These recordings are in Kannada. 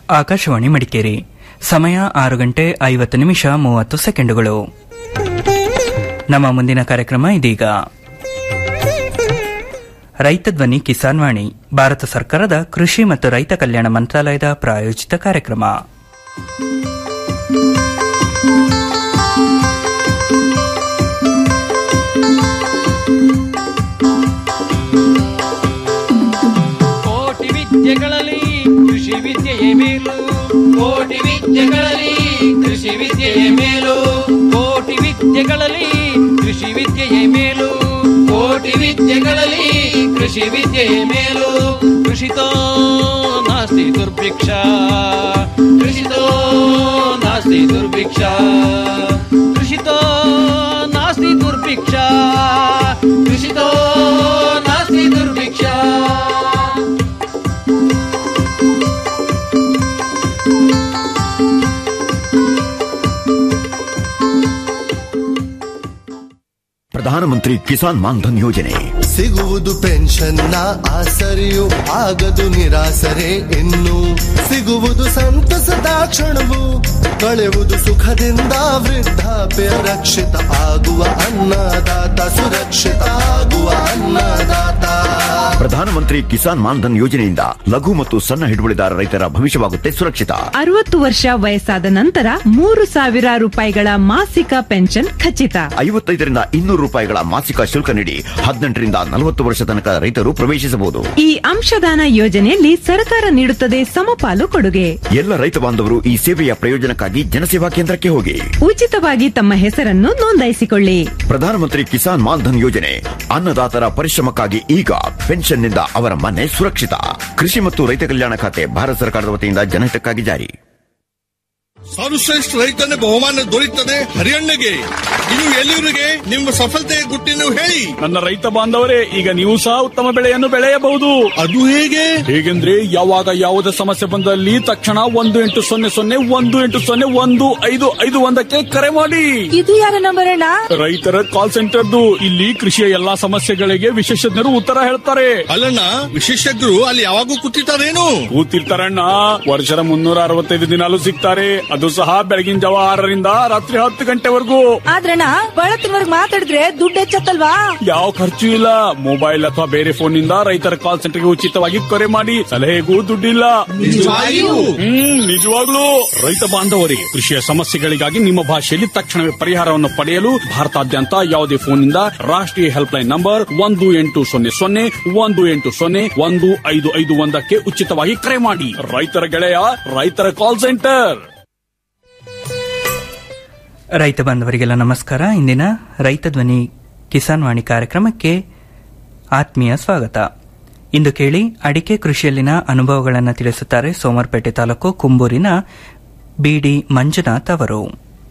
ಆಕಾಶವಾಣಿ ಮಡಿಕೇರಿ ಸಮಯ ಆರು ಗಂಟೆ ಐವತ್ತು ನಿಮಿಷ ಮೂವತ್ತು ಸೆಕೆಂಡುಗಳು ನಮ್ಮ ಮುಂದಿನ ಕಾರ್ಯಕ್ರಮ ಇದೀಗ ರೈತ ಧ್ವನಿ ಕಿಸಾನ್ ವಾಣಿ ಭಾರತ ಸರ್ಕಾರದ ಕೃಷಿ ಮತ್ತು ರೈತ ಕಲ್ಯಾಣ ಮಂತ್ರಾಲಯದ ಪ್ರಾಯೋಜಿತ ಕಾರ್ಯಕ್ರಮ ಕೋಟಿ ವಿದ್ಯೆಗಳಲ್ಲಿ ಕೃಷಿ ವಿದ್ಯೆಯೇ ಮೇಲು ಕೋಟಿ ವಿದ್ಯೆಗಳಲ್ಲಿ ಕೃಷಿ ವಿದ್ಯೆಯೇ ಮೇಲು ಕೋಟಿ ವಿದ್ಯೆಗಳಲ್ಲಿ ಕೃಷಿ ವಿದ್ಯೆಯೇ ಮೇಲು ಕೋಟಿ ವಿದ್ಯೆಗಳಲ್ಲಿ ಕೃಷಿ ವಿದ್ಯೆಯೇ ಮೇಲು ಕೃಷಿತೋ ನಾಸ್ತಿ ದುರ್ಭಿಕ್ಷ ಕೃಷಿತೋ ನಾಸ್ತಿ ದುರ್ಭಿಕ್ಷ ಕೃಷಿತೋ ನಾಸ್ತಿ ದುರ್ಭಿಕ್ಷ ಕೃಷಿತೋ ನಾಸ್ತಿ ದುರ್ಭಿಕ್ಷ ಪ್ರಧಾನಮಂತ್ರಿ ಕಿಸಾನ್ ಮಾನ್ಧನ್ ಯೋಜನೆ ಸಿಗುವುದು ಪೆನ್ಷನ್ನ ಆಸರೆಯು ಆಗದು ನಿರಾಸರೆ ಇನ್ನು ಸಿಗುವುದು ಸಂತಸದ ಕ್ಷಣವು ಕಳೆಯುವುದು ಸುಖದಿಂದ ವೃದ್ಧಾಪ್ಯ ರಕ್ಷಿತ ಆಗುವ ಅನ್ನದಾತ ಸುರಕ್ಷಿತ ಆಗುವ ಅನ್ನದಾತ ಪ್ರಧಾನಮಂತ್ರಿ ಕಿಸಾನ್ ಮಾನ್ಧನ್ ಯೋಜನೆಯಿಂದ ಲಘು ಮತ್ತು ಸಣ್ಣ ಹಿಡುವಳಿದಾರ ರೈತರ ಭವಿಷ್ಯವಾಗುತ್ತೆ ಸುರಕ್ಷಿತ ಅರವತ್ತು ವರ್ಷ ವಯಸ್ಸಾದ ನಂತರ ಮೂರು ಸಾವಿರ ರೂಪಾಯಿಗಳ ಮಾಸಿಕ ಪೆನ್ಷನ್ ಖಚಿತ ಐವತ್ತೈದರಿಂದ ಇನ್ನೂರು ರೂಪಾಯಿಗಳ ಮಾಸಿಕ ಶುಲ್ಕ ನೀಡಿ ಹದಿನೆಂಟರಿಂದ ನಲವತ್ತು ವರ್ಷ ತನಕ ರೈತರು ಪ್ರವೇಶಿಸಬಹುದು ಈ ಅಂಶದಾನ ಯೋಜನೆಯಲ್ಲಿ ಸರ್ಕಾರ ನೀಡುತ್ತದೆ ಸಮಪಾಲು ಕೊಡುಗೆ ಎಲ್ಲ ರೈತ ಬಾಂಧವರು ಈ ಸೇವೆಯ ಪ್ರಯೋಜನಕ್ಕಾಗಿ ಜನಸೇವಾ ಕೇಂದ್ರಕ್ಕೆ ಹೋಗಿ ಉಚಿತವಾಗಿ ತಮ್ಮ ಹೆಸರನ್ನು ನೋಂದಾಯಿಸಿಕೊಳ್ಳಿ ಪ್ರಧಾನಮಂತ್ರಿ ಕಿಸಾನ್ ಮಾನ್ಧನ್ ಯೋಜನೆ ಅನ್ನದಾತರ ಪರಿಶ್ರಮಕ್ಕಾಗಿ ಈಗ ಪೆನ್ಷನ್ನಿಂದ ಅವರ ಮನೆ ಸುರಕ್ಷಿತ ಕೃಷಿ ಮತ್ತು ರೈತ ಕಲ್ಯಾಣ ಖಾತೆ ಭಾರತ ಸರ್ಕಾರದ ವತಿಯಿಂದ ಜನಹಿತಕ್ಕಾಗಿ ಜಾರಿ ಸರ್ವಶ್ರೇಷ್ಠ ರೈತನ ಬಹುಮಾನ ದೊರೆಯುತ್ತದೆ ಹರಿಯಣ್ಣಗೆ ಇದು ಎಲ್ಲಿವರಿಗೆ ನಿಮ್ಮ ಸಫಲತೆಯ ಗುಟ್ಟಿನ ಹೇಳಿ ನನ್ನ ರೈತ ಬಾಂಧವರೇ ಈಗ ನೀವು ಸಹ ಉತ್ತಮ ಬೆಳೆಯನ್ನು ಬೆಳೆಯಬಹುದು ಅದು ಹೇಗೆ ಹೇಗೆಂದ್ರೆ ಯಾವಾಗ ಯಾವುದೇ ಸಮಸ್ಯೆ ಬಂದಲ್ಲಿ ತಕ್ಷಣ ಒಂದು ಎಂಟು ಸೊನ್ನೆ ಸೊನ್ನೆ ಒಂದು ಎಂಟು ಸೊನ್ನೆ ಒಂದು ಐದು ಐದು ಒಂದಕ್ಕೆ ಕರೆ ಮಾಡಿ ಇದು ಯಾರ ನಂಬರ್ ಅಣ್ಣ ರೈತರ ಕಾಲ್ ಸೆಂಟರ್ದು ಇಲ್ಲಿ ಕೃಷಿಯ ಎಲ್ಲಾ ಸಮಸ್ಯೆಗಳಿಗೆ ವಿಶೇಷಜ್ಞರು ಉತ್ತರ ಹೇಳ್ತಾರೆ ಅಲ್ಲಣ್ಣ ವಿಶೇಷಜ್ಞರು ಅಲ್ಲಿ ಯಾವಾಗೂ ಕೂತಿರ್ತಾರೇನು ಕೂತಿರ್ತಾರಣ್ಣ ವರ್ಷದ ಮುನ್ನೂರ ಅರವತ್ತೈದು ದಿನಾಲು ಸಿಗ್ತಾರೆ ಅದು ಸಹ ಬೆಳಗಿನ ಜಾವ ಆರರಿಂದ ರಾತ್ರಿ ಹತ್ತು ಗಂಟೆವರೆಗೂ ಆದ್ರಣ್ಣ ಬಳತ್ತಿನವರ್ಗ್ ಮಾತಾಡಿದ್ರೆ ದುಡ್ಡು ಹೆಚ್ಚತ್ತಲ್ವಾ ಯಾವ ಖರ್ಚು ಇಲ್ಲ ಮೊಬೈಲ್ ಅಥವಾ ಬೇರೆ ಫೋನ್ ನಿಂದ ರೈತರ ಕಾಲ್ ಸೆಂಟರ್ಗೆ ಉಚಿತವಾಗಿ ಕರೆ ಮಾಡಿ ಸಲಹೆಗೂ ದುಡ್ಡಿಲ್ಲ ನಿಜವಾಗಿಯೂ? ಹ್ಮ್ ನಿಜವಾಗ್ಲೂ ರೈತ ಬಾಂಧವರಿಗೆ ಕೃಷಿಯ ಸಮಸ್ಯೆಗಳಿಗಾಗಿ ನಿಮ್ಮ ಭಾಷೆಯಲ್ಲಿ ತಕ್ಷಣವೇ ಪರಿಹಾರವನ್ನು ಪಡೆಯಲು ಭಾರತಾದ್ಯಂತ ಯಾವುದೇ ಫೋನ್ನಿಂದ ರಾಷ್ಟ್ರೀಯ ಹೆಲ್ಪ್ ಲೈನ್ ನಂಬರ್ ಒಂದು ಎಂಟು ಸೊನ್ನೆ ಸೊನ್ನೆ ಒಂದು ಎಂಟು ಸೊನ್ನೆ ಒಂದು ಐದು ಐದು ಒಂದಕ್ಕೆ ಉಚಿತವಾಗಿ ಕರೆ ಮಾಡಿ ರೈತರ ಗೆಳೆಯ ರೈತರ ಕಾಲ್ ಸೆಂಟರ್ ರೈತ ಬಾಂಧವರಿಗೆಲ್ಲ ನಮಸ್ಕಾರ ಇಂದಿನ ರೈತ ಧ್ವನಿ ಕಿಸಾನ್ ವಾಣಿ ಕಾರ್ಯಕ್ರಮಕ್ಕೆ ಆತ್ಮೀಯ ಸ್ವಾಗತ ಇಂದು ಕೇಳಿ ಅಡಿಕೆ ಕೃಷಿಯಲ್ಲಿನ ಅನುಭವಗಳನ್ನು ತಿಳಿಸುತ್ತಾರೆ ಸೋಮರ್ಪೇಟೆ ತಾಲೂಕು ಕುಂಬೂರಿನ ಬಿಡಿ ಮಂಜುನಾಥ್ ಅವರು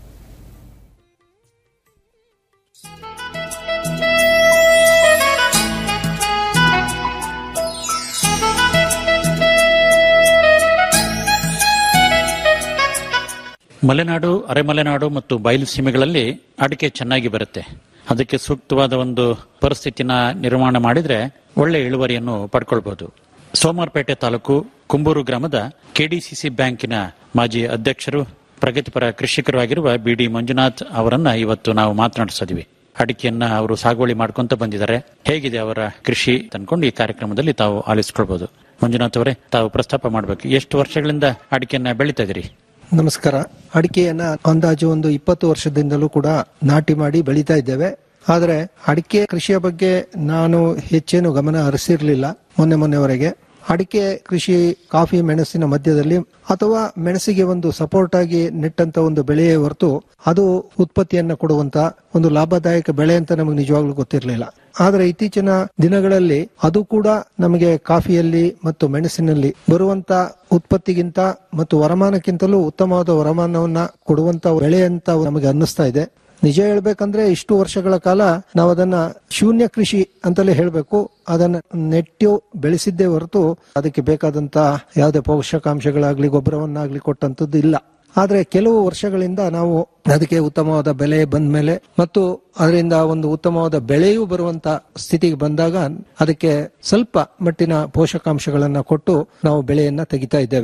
ಮಲೆನಾಡು ಅರೆಮಲೆನಾಡು ಮತ್ತು ಬಯಲು ಸೀಮೆಗಳಲ್ಲಿ ಅಡಿಕೆ ಚೆನ್ನಾಗಿ ಬರುತ್ತೆ ಅದಕ್ಕೆ ಸೂಕ್ತವಾದ ಒಂದು ಪರಿಸ್ಥಿತಿನ ನಿರ್ಮಾಣ ಮಾಡಿದ್ರೆ ಒಳ್ಳೆ ಇಳುವರಿಯನ್ನು ಪಡ್ಕೊಳ್ಬಹುದು ಸೋಮವಾರಪೇಟೆ ತಾಲೂಕು ಕುಂಬೂರು ಗ್ರಾಮದ ಕೆಡಿಸಿಸಿ ಬ್ಯಾಂಕಿನ ಮಾಜಿ ಅಧ್ಯಕ್ಷರು ಪ್ರಗತಿಪರ ಕೃಷಿಕರು ಆಗಿರುವ ಬಿ ಡಿ ಮಂಜುನಾಥ್ ಅವರನ್ನ ಇವತ್ತು ನಾವು ಮಾತನಾಡಿಸಿದ್ವಿ ಅಡಿಕೆಯನ್ನ ಅವರು ಸಾಗುವಳಿ ಮಾಡ್ಕೊಂತ ಬಂದಿದ್ದಾರೆ ಹೇಗಿದೆ ಅವರ ಕೃಷಿ ಅನ್ಕೊಂಡು ಈ ಕಾರ್ಯಕ್ರಮದಲ್ಲಿ ತಾವು ಆಲಿಸ್ಕೊಳ್ಬಹುದು ಮಂಜುನಾಥ್ ಅವರೇ ತಾವು ಪ್ರಸ್ತಾಪ ಮಾಡಬೇಕು ಎಷ್ಟು ವರ್ಷಗಳಿಂದ ಅಡಿಕೆಯನ್ನ ಬೆಳೀತಾ ಇದ್ರಿ ನಮಸ್ಕಾರ ಅಡಿಕೆಯನ್ನ ಅಂದಾಜು ಒಂದು ಇಪ್ಪತ್ತು ವರ್ಷದಿಂದಲೂ ಕೂಡ ನಾಟಿ ಮಾಡಿ ಬೆಳೀತಾ ಇದ್ದೇವೆ ಆದರೆ ಅಡಿಕೆ ಕೃಷಿಯ ಬಗ್ಗೆ ನಾನು ಹೆಚ್ಚೇನು ಗಮನ ಹರಿಸಿರ್ಲಿಲ್ಲ ಮೊನ್ನೆ ಮೊನ್ನೆವರೆಗೆ ಅಡಿಕೆ ಕೃಷಿ ಕಾಫಿ ಮೆಣಸಿನ ಮಧ್ಯದಲ್ಲಿ ಅಥವಾ ಮೆಣಸಿಗೆ ಒಂದು ಸಪೋರ್ಟ್ ಆಗಿ ನೆಟ್ಟಂತ ಒಂದು ಬೆಳೆಯೇ ಹೊರತು ಅದು ಉತ್ಪತ್ತಿಯನ್ನ ಕೊಡುವಂತ ಒಂದು ಲಾಭದಾಯಕ ಬೆಳೆ ಅಂತ ನಮಗೆ ನಿಜವಾಗ್ಲೂ ಗೊತ್ತಿರಲಿಲ್ಲ ಆದ್ರೆ ಇತ್ತೀಚಿನ ದಿನಗಳಲ್ಲಿ ಅದು ಕೂಡ ನಮಗೆ ಕಾಫಿಯಲ್ಲಿ ಮತ್ತು ಮೆಣಸಿನಲ್ಲಿ ಬರುವಂತ ಉತ್ಪತ್ತಿಗಿಂತ ಮತ್ತು ವರಮಾನಕ್ಕಿಂತಲೂ ಉತ್ತಮವಾದ ವರಮಾನವನ್ನ ಕೊಡುವಂತ ಬೆಳೆ ಅಂತ ನಮಗೆ ಅನ್ನಿಸ್ತಾ ಇದೆ ನಿಜ ಹೇಳ್ಬೇಕಂದ್ರೆ ಇಷ್ಟು ವರ್ಷಗಳ ಕಾಲ ನಾವು ಅದನ್ನ ಶೂನ್ಯ ಕೃಷಿ ಅಂತಲೇ ಹೇಳ್ಬೇಕು ಅದನ್ನ ನೆಟ್ಟು ಬೆಳೆಸಿದ್ದೇ ಹೊರತು ಅದಕ್ಕೆ ಬೇಕಾದಂತ ಯಾವುದೇ ಪೋಷಕಾಂಶಗಳಾಗ್ಲಿ ಗೊಬ್ಬರವನ್ನಾಗ್ಲಿ ಕೊಟ್ಟಂತದ್ದು ಇಲ್ಲ ಆದ್ರೆ ಕೆಲವು ವರ್ಷಗಳಿಂದ ನಾವು ಅದಕ್ಕೆ ಉತ್ತಮವಾದ ಬೆಲೆ ಬಂದ ಮೇಲೆ ಮತ್ತು ಅದರಿಂದ ಒಂದು ಉತ್ತಮವಾದ ಬೆಳೆಯೂ ಬರುವಂತ ಸ್ಥಿತಿಗೆ ಬಂದಾಗ ಅದಕ್ಕೆ ಸ್ವಲ್ಪ ಮಟ್ಟಿನ ಪೋಷಕಾಂಶಗಳನ್ನ ಕೊಟ್ಟು ನಾವು ಬೆಳೆಯನ್ನ ತೆಗಿತಾ ಇದ್ದೇವೆ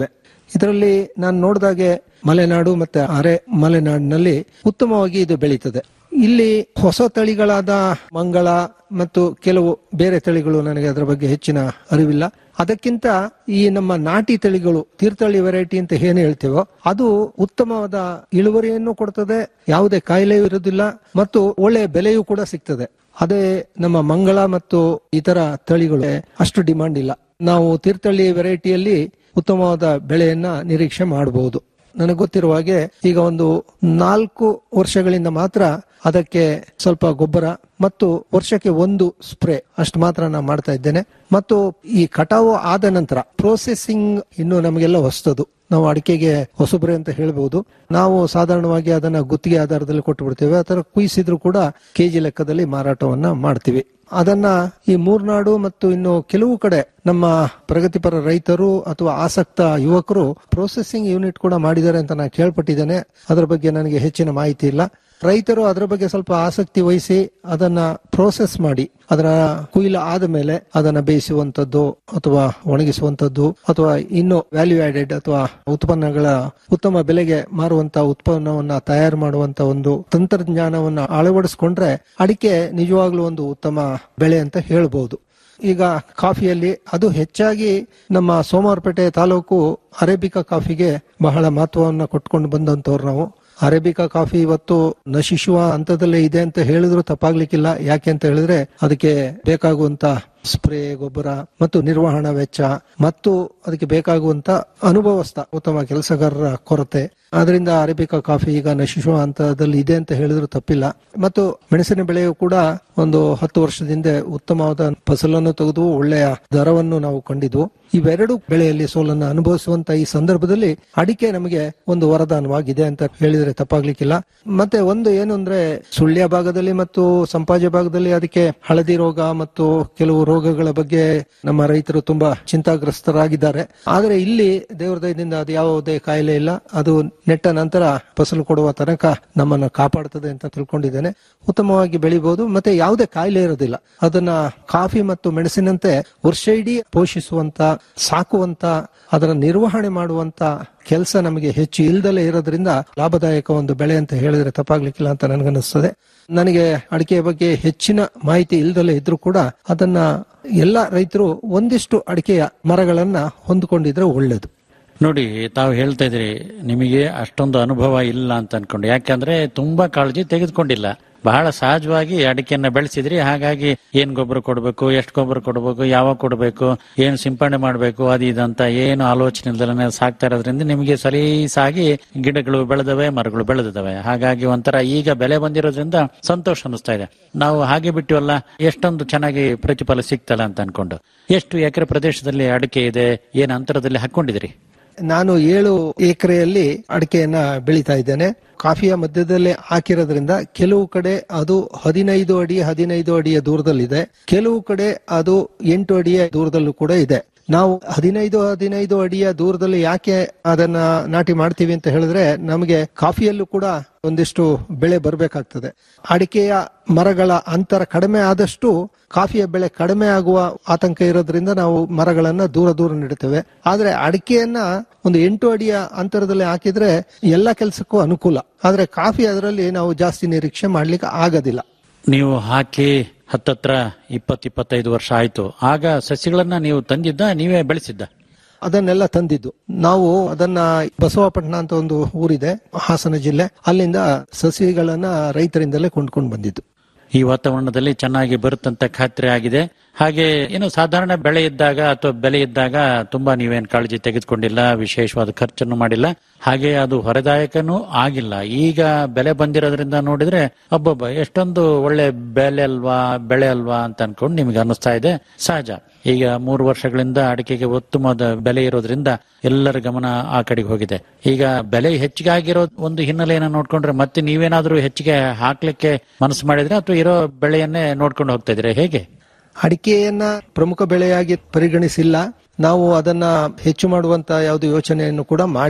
ಇದರಲ್ಲಿ ನಾನು ನೋಡಿದಾಗೆ ಮಲೆನಾಡು ಮತ್ತೆ ಅರೆ ಮಲೆನಾಡಿನಲ್ಲಿ ಉತ್ತಮವಾಗಿ ಇದು ಬೆಳೀತದೆ ಇಲ್ಲಿ ಹೊಸ ತಳಿಗಳಾದ ಮಂಗಳ ಮತ್ತು ಕೆಲವು ಬೇರೆ ತಳಿಗಳು ನನಗೆ ಅದರ ಬಗ್ಗೆ ಹೆಚ್ಚಿನ ಅರಿವಿಲ್ಲ ಅದಕ್ಕಿಂತ ಈ ನಮ್ಮ ನಾಟಿ ತಳಿಗಳು ತೀರ್ಥಹಳ್ಳಿ ವೆರೈಟಿ ಅಂತ ಏನು ಹೇಳ್ತೇವೋ ಅದು ಉತ್ತಮವಾದ ಇಳುವರಿಯನ್ನು ಕೊಡ್ತದೆ ಯಾವುದೇ ಕಾಯಿಲೆ ಇರುವುದಿಲ್ಲ ಮತ್ತು ಒಳ್ಳೆಯ ಬೆಲೆಯೂ ಕೂಡ ಸಿಗ್ತದೆ ಅದೇ ನಮ್ಮ ಮಂಗಳ ಮತ್ತು ಇತರ ತಳಿಗಳು ಅಷ್ಟು ಡಿಮಾಂಡ್ ಇಲ್ಲ ನಾವು ತೀರ್ಥಹಳ್ಳಿ ವೆರೈಟಿಯಲ್ಲಿ ಉತ್ತಮವಾದ ಬೆಳೆಯನ್ನ ನಿರೀಕ್ಷೆ ಮಾಡಬಹುದು ನನಗೆ ಗೊತ್ತಿರುವ ಹಾಗೆ ಈಗ ಒಂದು ನಾಲ್ಕು ವರ್ಷಗಳಿಂದ ಮಾತ್ರ ಅದಕ್ಕೆ ಸ್ವಲ್ಪ ಗೊಬ್ಬರ ಮತ್ತು ವರ್ಷಕ್ಕೆ ಒಂದು ಸ್ಪ್ರೇ ಅಷ್ಟು ಮಾತ್ರ ನಾನು ಮಾಡ್ತಾ ಇದ್ದೇನೆ ಮತ್ತು ಈ ಕಟಾವು ಆದ ನಂತರ ಪ್ರೋಸೆಸಿಂಗ್ ಇನ್ನು ನಮಗೆಲ್ಲ ಹೊಸದು ನಾವು ಅಡಿಕೆಗೆ ಹೊಸಬ್ರೆ ಅಂತ ಹೇಳ್ಬಹುದು ನಾವು ಸಾಧಾರಣವಾಗಿ ಅದನ್ನ ಗುತ್ತಿಗೆ ಆಧಾರದಲ್ಲಿ ಕೊಟ್ಟು ಬಿಡ್ತೇವೆ ಅಥವಾ ಕುಯಿಸಿದ್ರು ಕೂಡ ಕೆಜಿ ಲೆಕ್ಕದಲ್ಲಿ ಮಾರಾಟವನ್ನ ಮಾಡ್ತೀವಿ ಅದನ್ನ ಈ ಮೂರ್ನಾಡು ಮತ್ತು ಇನ್ನು ಕೆಲವು ಕಡೆ ನಮ್ಮ ಪ್ರಗತಿಪರ ರೈತರು ಅಥವಾ ಆಸಕ್ತ ಯುವಕರು ಪ್ರೊಸೆಸಿಂಗ್ ಯೂನಿಟ್ ಕೂಡ ಮಾಡಿದ್ದಾರೆ ಅಂತ ನಾನು ಕೇಳ್ಪಟ್ಟಿದ್ದೇನೆ ಅದರ ಬಗ್ಗೆ ನನಗೆ ಹೆಚ್ಚಿನ ಮಾಹಿತಿ ಇಲ್ಲ ರೈತರು ಅದರ ಬಗ್ಗೆ ಸ್ವಲ್ಪ ಆಸಕ್ತಿ ವಹಿಸಿ ಅದನ್ನ ಪ್ರೋಸೆಸ್ ಮಾಡಿ ಅದರ ಕುಯಿಲ ಆದ ಮೇಲೆ ಅದನ್ನ ಬೇಯಿಸುವಂತದ್ದು ಅಥವಾ ಒಣಗಿಸುವಂತದ್ದು ಅಥವಾ ಇನ್ನು ವ್ಯಾಲ್ಯೂ ಆಡೆಡ್ ಅಥವಾ ಉತ್ಪನ್ನಗಳ ಉತ್ತಮ ಬೆಲೆಗೆ ಮಾರುವಂತ ಉತ್ಪನ್ನವನ್ನ ತಯಾರು ಮಾಡುವಂತ ಒಂದು ತಂತ್ರಜ್ಞಾನವನ್ನ ಅಳವಡಿಸಿಕೊಂಡ್ರೆ ಅಡಿಕೆ ನಿಜವಾಗ್ಲೂ ಒಂದು ಉತ್ತಮ ಬೆಳೆ ಅಂತ ಹೇಳ್ಬಹುದು ಈಗ ಕಾಫಿಯಲ್ಲಿ ಅದು ಹೆಚ್ಚಾಗಿ ನಮ್ಮ ಸೋಮವಾರಪೇಟೆ ತಾಲೂಕು ಅರೇಬಿಕಾ ಕಾಫಿಗೆ ಬಹಳ ಮಹತ್ವವನ್ನು ಕೊಟ್ಕೊಂಡು ಬಂದಂತವ್ರು ನಾವು ಅರೇಬಿಕಾ ಕಾಫಿ ಇವತ್ತು ನಶಿಸುವ ಹಂತದಲ್ಲೇ ಇದೆ ಅಂತ ಹೇಳಿದ್ರು ತಪ್ಪಾಗ್ಲಿಕ್ಕಿಲ್ಲ ಯಾಕೆ ಅಂತ ಹೇಳಿದ್ರೆ ಅದಕ್ಕೆ ಬೇಕಾಗುವಂತ ಸ್ಪ್ರೇ ಗೊಬ್ಬರ ಮತ್ತು ನಿರ್ವಹಣಾ ವೆಚ್ಚ ಮತ್ತು ಅದಕ್ಕೆ ಬೇಕಾಗುವಂತ ಅನುಭವಸ್ಥ ಉತ್ತಮ ಕೆಲಸಗಾರರ ಕೊರತೆ ಆದ್ರಿಂದ ಅರೇಬಿಕಾ ಕಾಫಿ ಈಗ ನಶಿಸುವ ಹಂತದಲ್ಲಿ ಇದೆ ಅಂತ ಹೇಳಿದ್ರು ತಪ್ಪಿಲ್ಲ ಮತ್ತು ಮೆಣಸಿನ ಬೆಳೆಯು ಕೂಡ ಒಂದು ಹತ್ತು ವರ್ಷದಿಂದ ಉತ್ತಮವಾದ ಫಸಲನ್ನು ತೆಗೆದು ಒಳ್ಳೆಯ ದರವನ್ನು ನಾವು ಕಂಡಿದ್ವು ಇವೆರಡು ಬೆಳೆಯಲ್ಲಿ ಸೋಲನ್ನು ಅನುಭವಿಸುವಂತ ಈ ಸಂದರ್ಭದಲ್ಲಿ ಅಡಿಕೆ ನಮಗೆ ಒಂದು ವರದಾನವಾಗಿದೆ ಅಂತ ಹೇಳಿದ್ರೆ ತಪ್ಪಾಗ್ಲಿಕ್ಕಿಲ್ಲ ಮತ್ತೆ ಒಂದು ಏನು ಅಂದ್ರೆ ಸುಳ್ಯ ಭಾಗದಲ್ಲಿ ಮತ್ತು ಸಂಪಾಜೆ ಭಾಗದಲ್ಲಿ ಅದಕ್ಕೆ ಹಳದಿ ರೋಗ ಮತ್ತು ಕೆಲವು ರೋಗಗಳ ಬಗ್ಗೆ ನಮ್ಮ ರೈತರು ತುಂಬಾ ಚಿಂತಾಗ್ರಸ್ತರಾಗಿದ್ದಾರೆ ಆದ್ರೆ ಇಲ್ಲಿ ದೇವರ ದಯದಿಂದ ಅದು ಯಾವುದೇ ಕಾಯಿಲೆ ಇಲ್ಲ ಅದು ನೆಟ್ಟ ನಂತರ ಫಸಲು ಕೊಡುವ ತನಕ ನಮ್ಮನ್ನು ಕಾಪಾಡ್ತದೆ ಅಂತ ತಿಳ್ಕೊಂಡಿದ್ದೇನೆ ಉತ್ತಮವಾಗಿ ಬೆಳಿಬಹುದು ಮತ್ತೆ ಯಾವುದೇ ಕಾಯಿಲೆ ಇರೋದಿಲ್ಲ ಅದನ್ನ ಕಾಫಿ ಮತ್ತು ಮೆಣಸಿನಂತೆ ವರ್ಷ ಇಡೀ ಪೋಷಿಸುವಂತ ಸಾಕುವಂತ ಅದರ ನಿರ್ವಹಣೆ ಮಾಡುವಂತ ಕೆಲಸ ನಮಗೆ ಹೆಚ್ಚು ಇಲ್ದಲೇ ಇರೋದ್ರಿಂದ ಲಾಭದಾಯಕ ಒಂದು ಬೆಳೆ ಅಂತ ಹೇಳಿದ್ರೆ ತಪ್ಪಾಗ್ಲಿಕ್ಕಿಲ್ಲ ಅಂತ ನನಗನ್ನಿಸ್ತದೆ ನನಗೆ ಅಡಿಕೆಯ ಬಗ್ಗೆ ಹೆಚ್ಚಿನ ಮಾಹಿತಿ ಇಲ್ದಲೇ ಇದ್ರೂ ಕೂಡ ಅದನ್ನ ಎಲ್ಲ ರೈತರು ಒಂದಿಷ್ಟು ಅಡಿಕೆಯ ಮರಗಳನ್ನ ಹೊಂದ್ಕೊಂಡಿದ್ರೆ ಒಳ್ಳೇದು ನೋಡಿ ತಾವು ಹೇಳ್ತಾ ಇದ್ರಿ ನಿಮಗೆ ಅಷ್ಟೊಂದು ಅನುಭವ ಇಲ್ಲ ಅಂತ ಅನ್ಕೊಂಡು ಯಾಕಂದ್ರೆ ತುಂಬಾ ಕಾಳಜಿ ತೆಗೆದುಕೊಂಡಿಲ್ಲ ಬಹಳ ಸಹಜವಾಗಿ ಅಡಿಕೆಯನ್ನ ಬೆಳೆಸಿದ್ರಿ ಹಾಗಾಗಿ ಏನ್ ಗೊಬ್ಬರ ಕೊಡಬೇಕು ಎಷ್ಟು ಗೊಬ್ಬರ ಕೊಡಬೇಕು ಯಾವಾಗ ಕೊಡಬೇಕು ಏನ್ ಸಿಂಪಡಣೆ ಮಾಡಬೇಕು ಅದು ಇದಂತ ಏನು ಆಲೋಚನೆ ಇಲ್ದಲೇ ಸಾಕ್ತಾ ಇರೋದ್ರಿಂದ ನಿಮಗೆ ಸಲೀಸಾಗಿ ಗಿಡಗಳು ಬೆಳೆದವೆ ಮರಗಳು ಬೆಳೆದಿದ್ದಾವೆ ಹಾಗಾಗಿ ಒಂಥರ ಈಗ ಬೆಲೆ ಬಂದಿರೋದ್ರಿಂದ ಸಂತೋಷ ಅನಿಸ್ತಾ ಇದೆ ನಾವು ಹಾಗೆ ಬಿಟ್ಟಿವಲ್ಲ ಎಷ್ಟೊಂದು ಚೆನ್ನಾಗಿ ಪ್ರತಿಫಲ ಸಿಗ್ತಲ್ಲ ಅಂತ ಅನ್ಕೊಂಡು ಎಷ್ಟು ಎಕರೆ ಪ್ರದೇಶದಲ್ಲಿ ಅಡಿಕೆ ಇದೆ ಏನ್ ಅಂತರದಲ್ಲಿ ಹಾಕೊಂಡಿದ್ರಿ ನಾನು ಏಳು ಎಕರೆಯಲ್ಲಿ ಅಡಿಕೆಯನ್ನ ಬೆಳೀತಾ ಇದ್ದೇನೆ ಕಾಫಿಯ ಮಧ್ಯದಲ್ಲೇ ಹಾಕಿರೋದ್ರಿಂದ ಕೆಲವು ಕಡೆ ಅದು ಹದಿನೈದು ಅಡಿ ಹದಿನೈದು ಅಡಿಯ ದೂರದಲ್ಲಿದೆ ಕೆಲವು ಕಡೆ ಅದು ಎಂಟು ಅಡಿಯ ದೂರದಲ್ಲೂ ಕೂಡ ಇದೆ ನಾವು ಹದಿನೈದು ಹದಿನೈದು ಅಡಿಯ ದೂರದಲ್ಲಿ ಯಾಕೆ ಅದನ್ನ ನಾಟಿ ಮಾಡ್ತೀವಿ ಅಂತ ಹೇಳಿದ್ರೆ ನಮಗೆ ಕಾಫಿಯಲ್ಲೂ ಕೂಡ ಒಂದಿಷ್ಟು ಬೆಳೆ ಬರಬೇಕಾಗ್ತದೆ ಅಡಿಕೆಯ ಮರಗಳ ಅಂತರ ಕಡಿಮೆ ಆದಷ್ಟು ಕಾಫಿಯ ಬೆಳೆ ಕಡಿಮೆ ಆಗುವ ಆತಂಕ ಇರೋದ್ರಿಂದ ನಾವು ಮರಗಳನ್ನ ದೂರ ದೂರ ನೆಡ್ತೇವೆ ಆದ್ರೆ ಅಡಿಕೆಯನ್ನ ಒಂದು ಎಂಟು ಅಡಿಯ ಅಂತರದಲ್ಲಿ ಹಾಕಿದ್ರೆ ಎಲ್ಲ ಕೆಲಸಕ್ಕೂ ಅನುಕೂಲ ಆದ್ರೆ ಕಾಫಿ ಅದರಲ್ಲಿ ನಾವು ಜಾಸ್ತಿ ನಿರೀಕ್ಷೆ ಮಾಡ್ಲಿಕ್ಕೆ ಆಗೋದಿಲ್ಲ ನೀವು ಹಾಕಿ ಹತ್ತತ್ರ ಇಪ್ಪತ್ ಇಪ್ಪತ್ತೈದು ವರ್ಷ ಆಯ್ತು ಆಗ ಸಸಿಗಳನ್ನ ನೀವು ತಂದಿದ್ದ ನೀವೇ ಬೆಳೆಸಿದ್ದ ಅದನ್ನೆಲ್ಲ ತಂದಿದ್ದು ನಾವು ಅದನ್ನ ಬಸವಪಟ್ಟಣ ಅಂತ ಒಂದು ಊರಿದೆ ಹಾಸನ ಜಿಲ್ಲೆ ಅಲ್ಲಿಂದ ಸಸಿಗಳನ್ನ ರೈತರಿಂದಲೇ ಕೊಂಡ್ಕೊಂಡು ಬಂದಿದ್ದು ಈ ವಾತಾವರಣದಲ್ಲಿ ಚೆನ್ನಾಗಿ ಬರುತ್ತಂತ ಖಾತ್ರಿ ಆಗಿದೆ ಹಾಗೆ ಏನು ಸಾಧಾರಣ ಬೆಳೆ ಇದ್ದಾಗ ಅಥವಾ ಬೆಲೆ ಇದ್ದಾಗ ತುಂಬಾ ನೀವೇನ್ ಕಾಳಜಿ ತೆಗೆದುಕೊಂಡಿಲ್ಲ ವಿಶೇಷವಾದ ಖರ್ಚನ್ನು ಮಾಡಿಲ್ಲ ಹಾಗೆ ಅದು ಹೊರೆದಾಯಕನೂ ಆಗಿಲ್ಲ ಈಗ ಬೆಲೆ ಬಂದಿರೋದ್ರಿಂದ ನೋಡಿದ್ರೆ ಅಬ್ಬಬ್ಬ ಎಷ್ಟೊಂದು ಒಳ್ಳೆ ಬೆಲೆ ಅಲ್ವಾ ಬೆಳೆ ಅಲ್ವಾ ಅಂತ ಅನ್ಕೊಂಡು ನಿಮ್ಗೆ ಅನ್ನಿಸ್ತಾ ಇದೆ ಸಹಜ ಈಗ ಮೂರು ವರ್ಷಗಳಿಂದ ಅಡಿಕೆಗೆ ಉತ್ತಮವಾದ ಬೆಲೆ ಇರೋದ್ರಿಂದ ಎಲ್ಲರ ಗಮನ ಆ ಕಡೆಗೆ ಹೋಗಿದೆ ಈಗ ಬೆಲೆ ಹೆಚ್ಚಿಗೆ ಆಗಿರೋ ಒಂದು ಹಿನ್ನೆಲೆಯನ್ನ ನೋಡ್ಕೊಂಡ್ರೆ ಮತ್ತೆ ನೀವೇನಾದ್ರೂ ಹೆಚ್ಚಿಗೆ ಹಾಕ್ಲಿಕ್ಕೆ ಮನಸ್ಸು ಮಾಡಿದ್ರೆ ಅಥವಾ ಇರೋ ಬೆಳೆಯನ್ನೇ ನೋಡ್ಕೊಂಡು ಹೋಗ್ತಾ ಇದ್ರೆ ಹೇಗೆ ಅಡಿಕೆಯನ್ನ ಪ್ರಮುಖ ಬೆಳೆಯಾಗಿ ಪರಿಗಣಿಸಿಲ್ಲ ನಾವು ಅದನ್ನ ಹೆಚ್ಚು ಮಾಡುವಂತ ಯಾವುದು ಯೋಚನೆಯನ್ನು ಕೂಡ ಮಾಡಿಲ್ಲ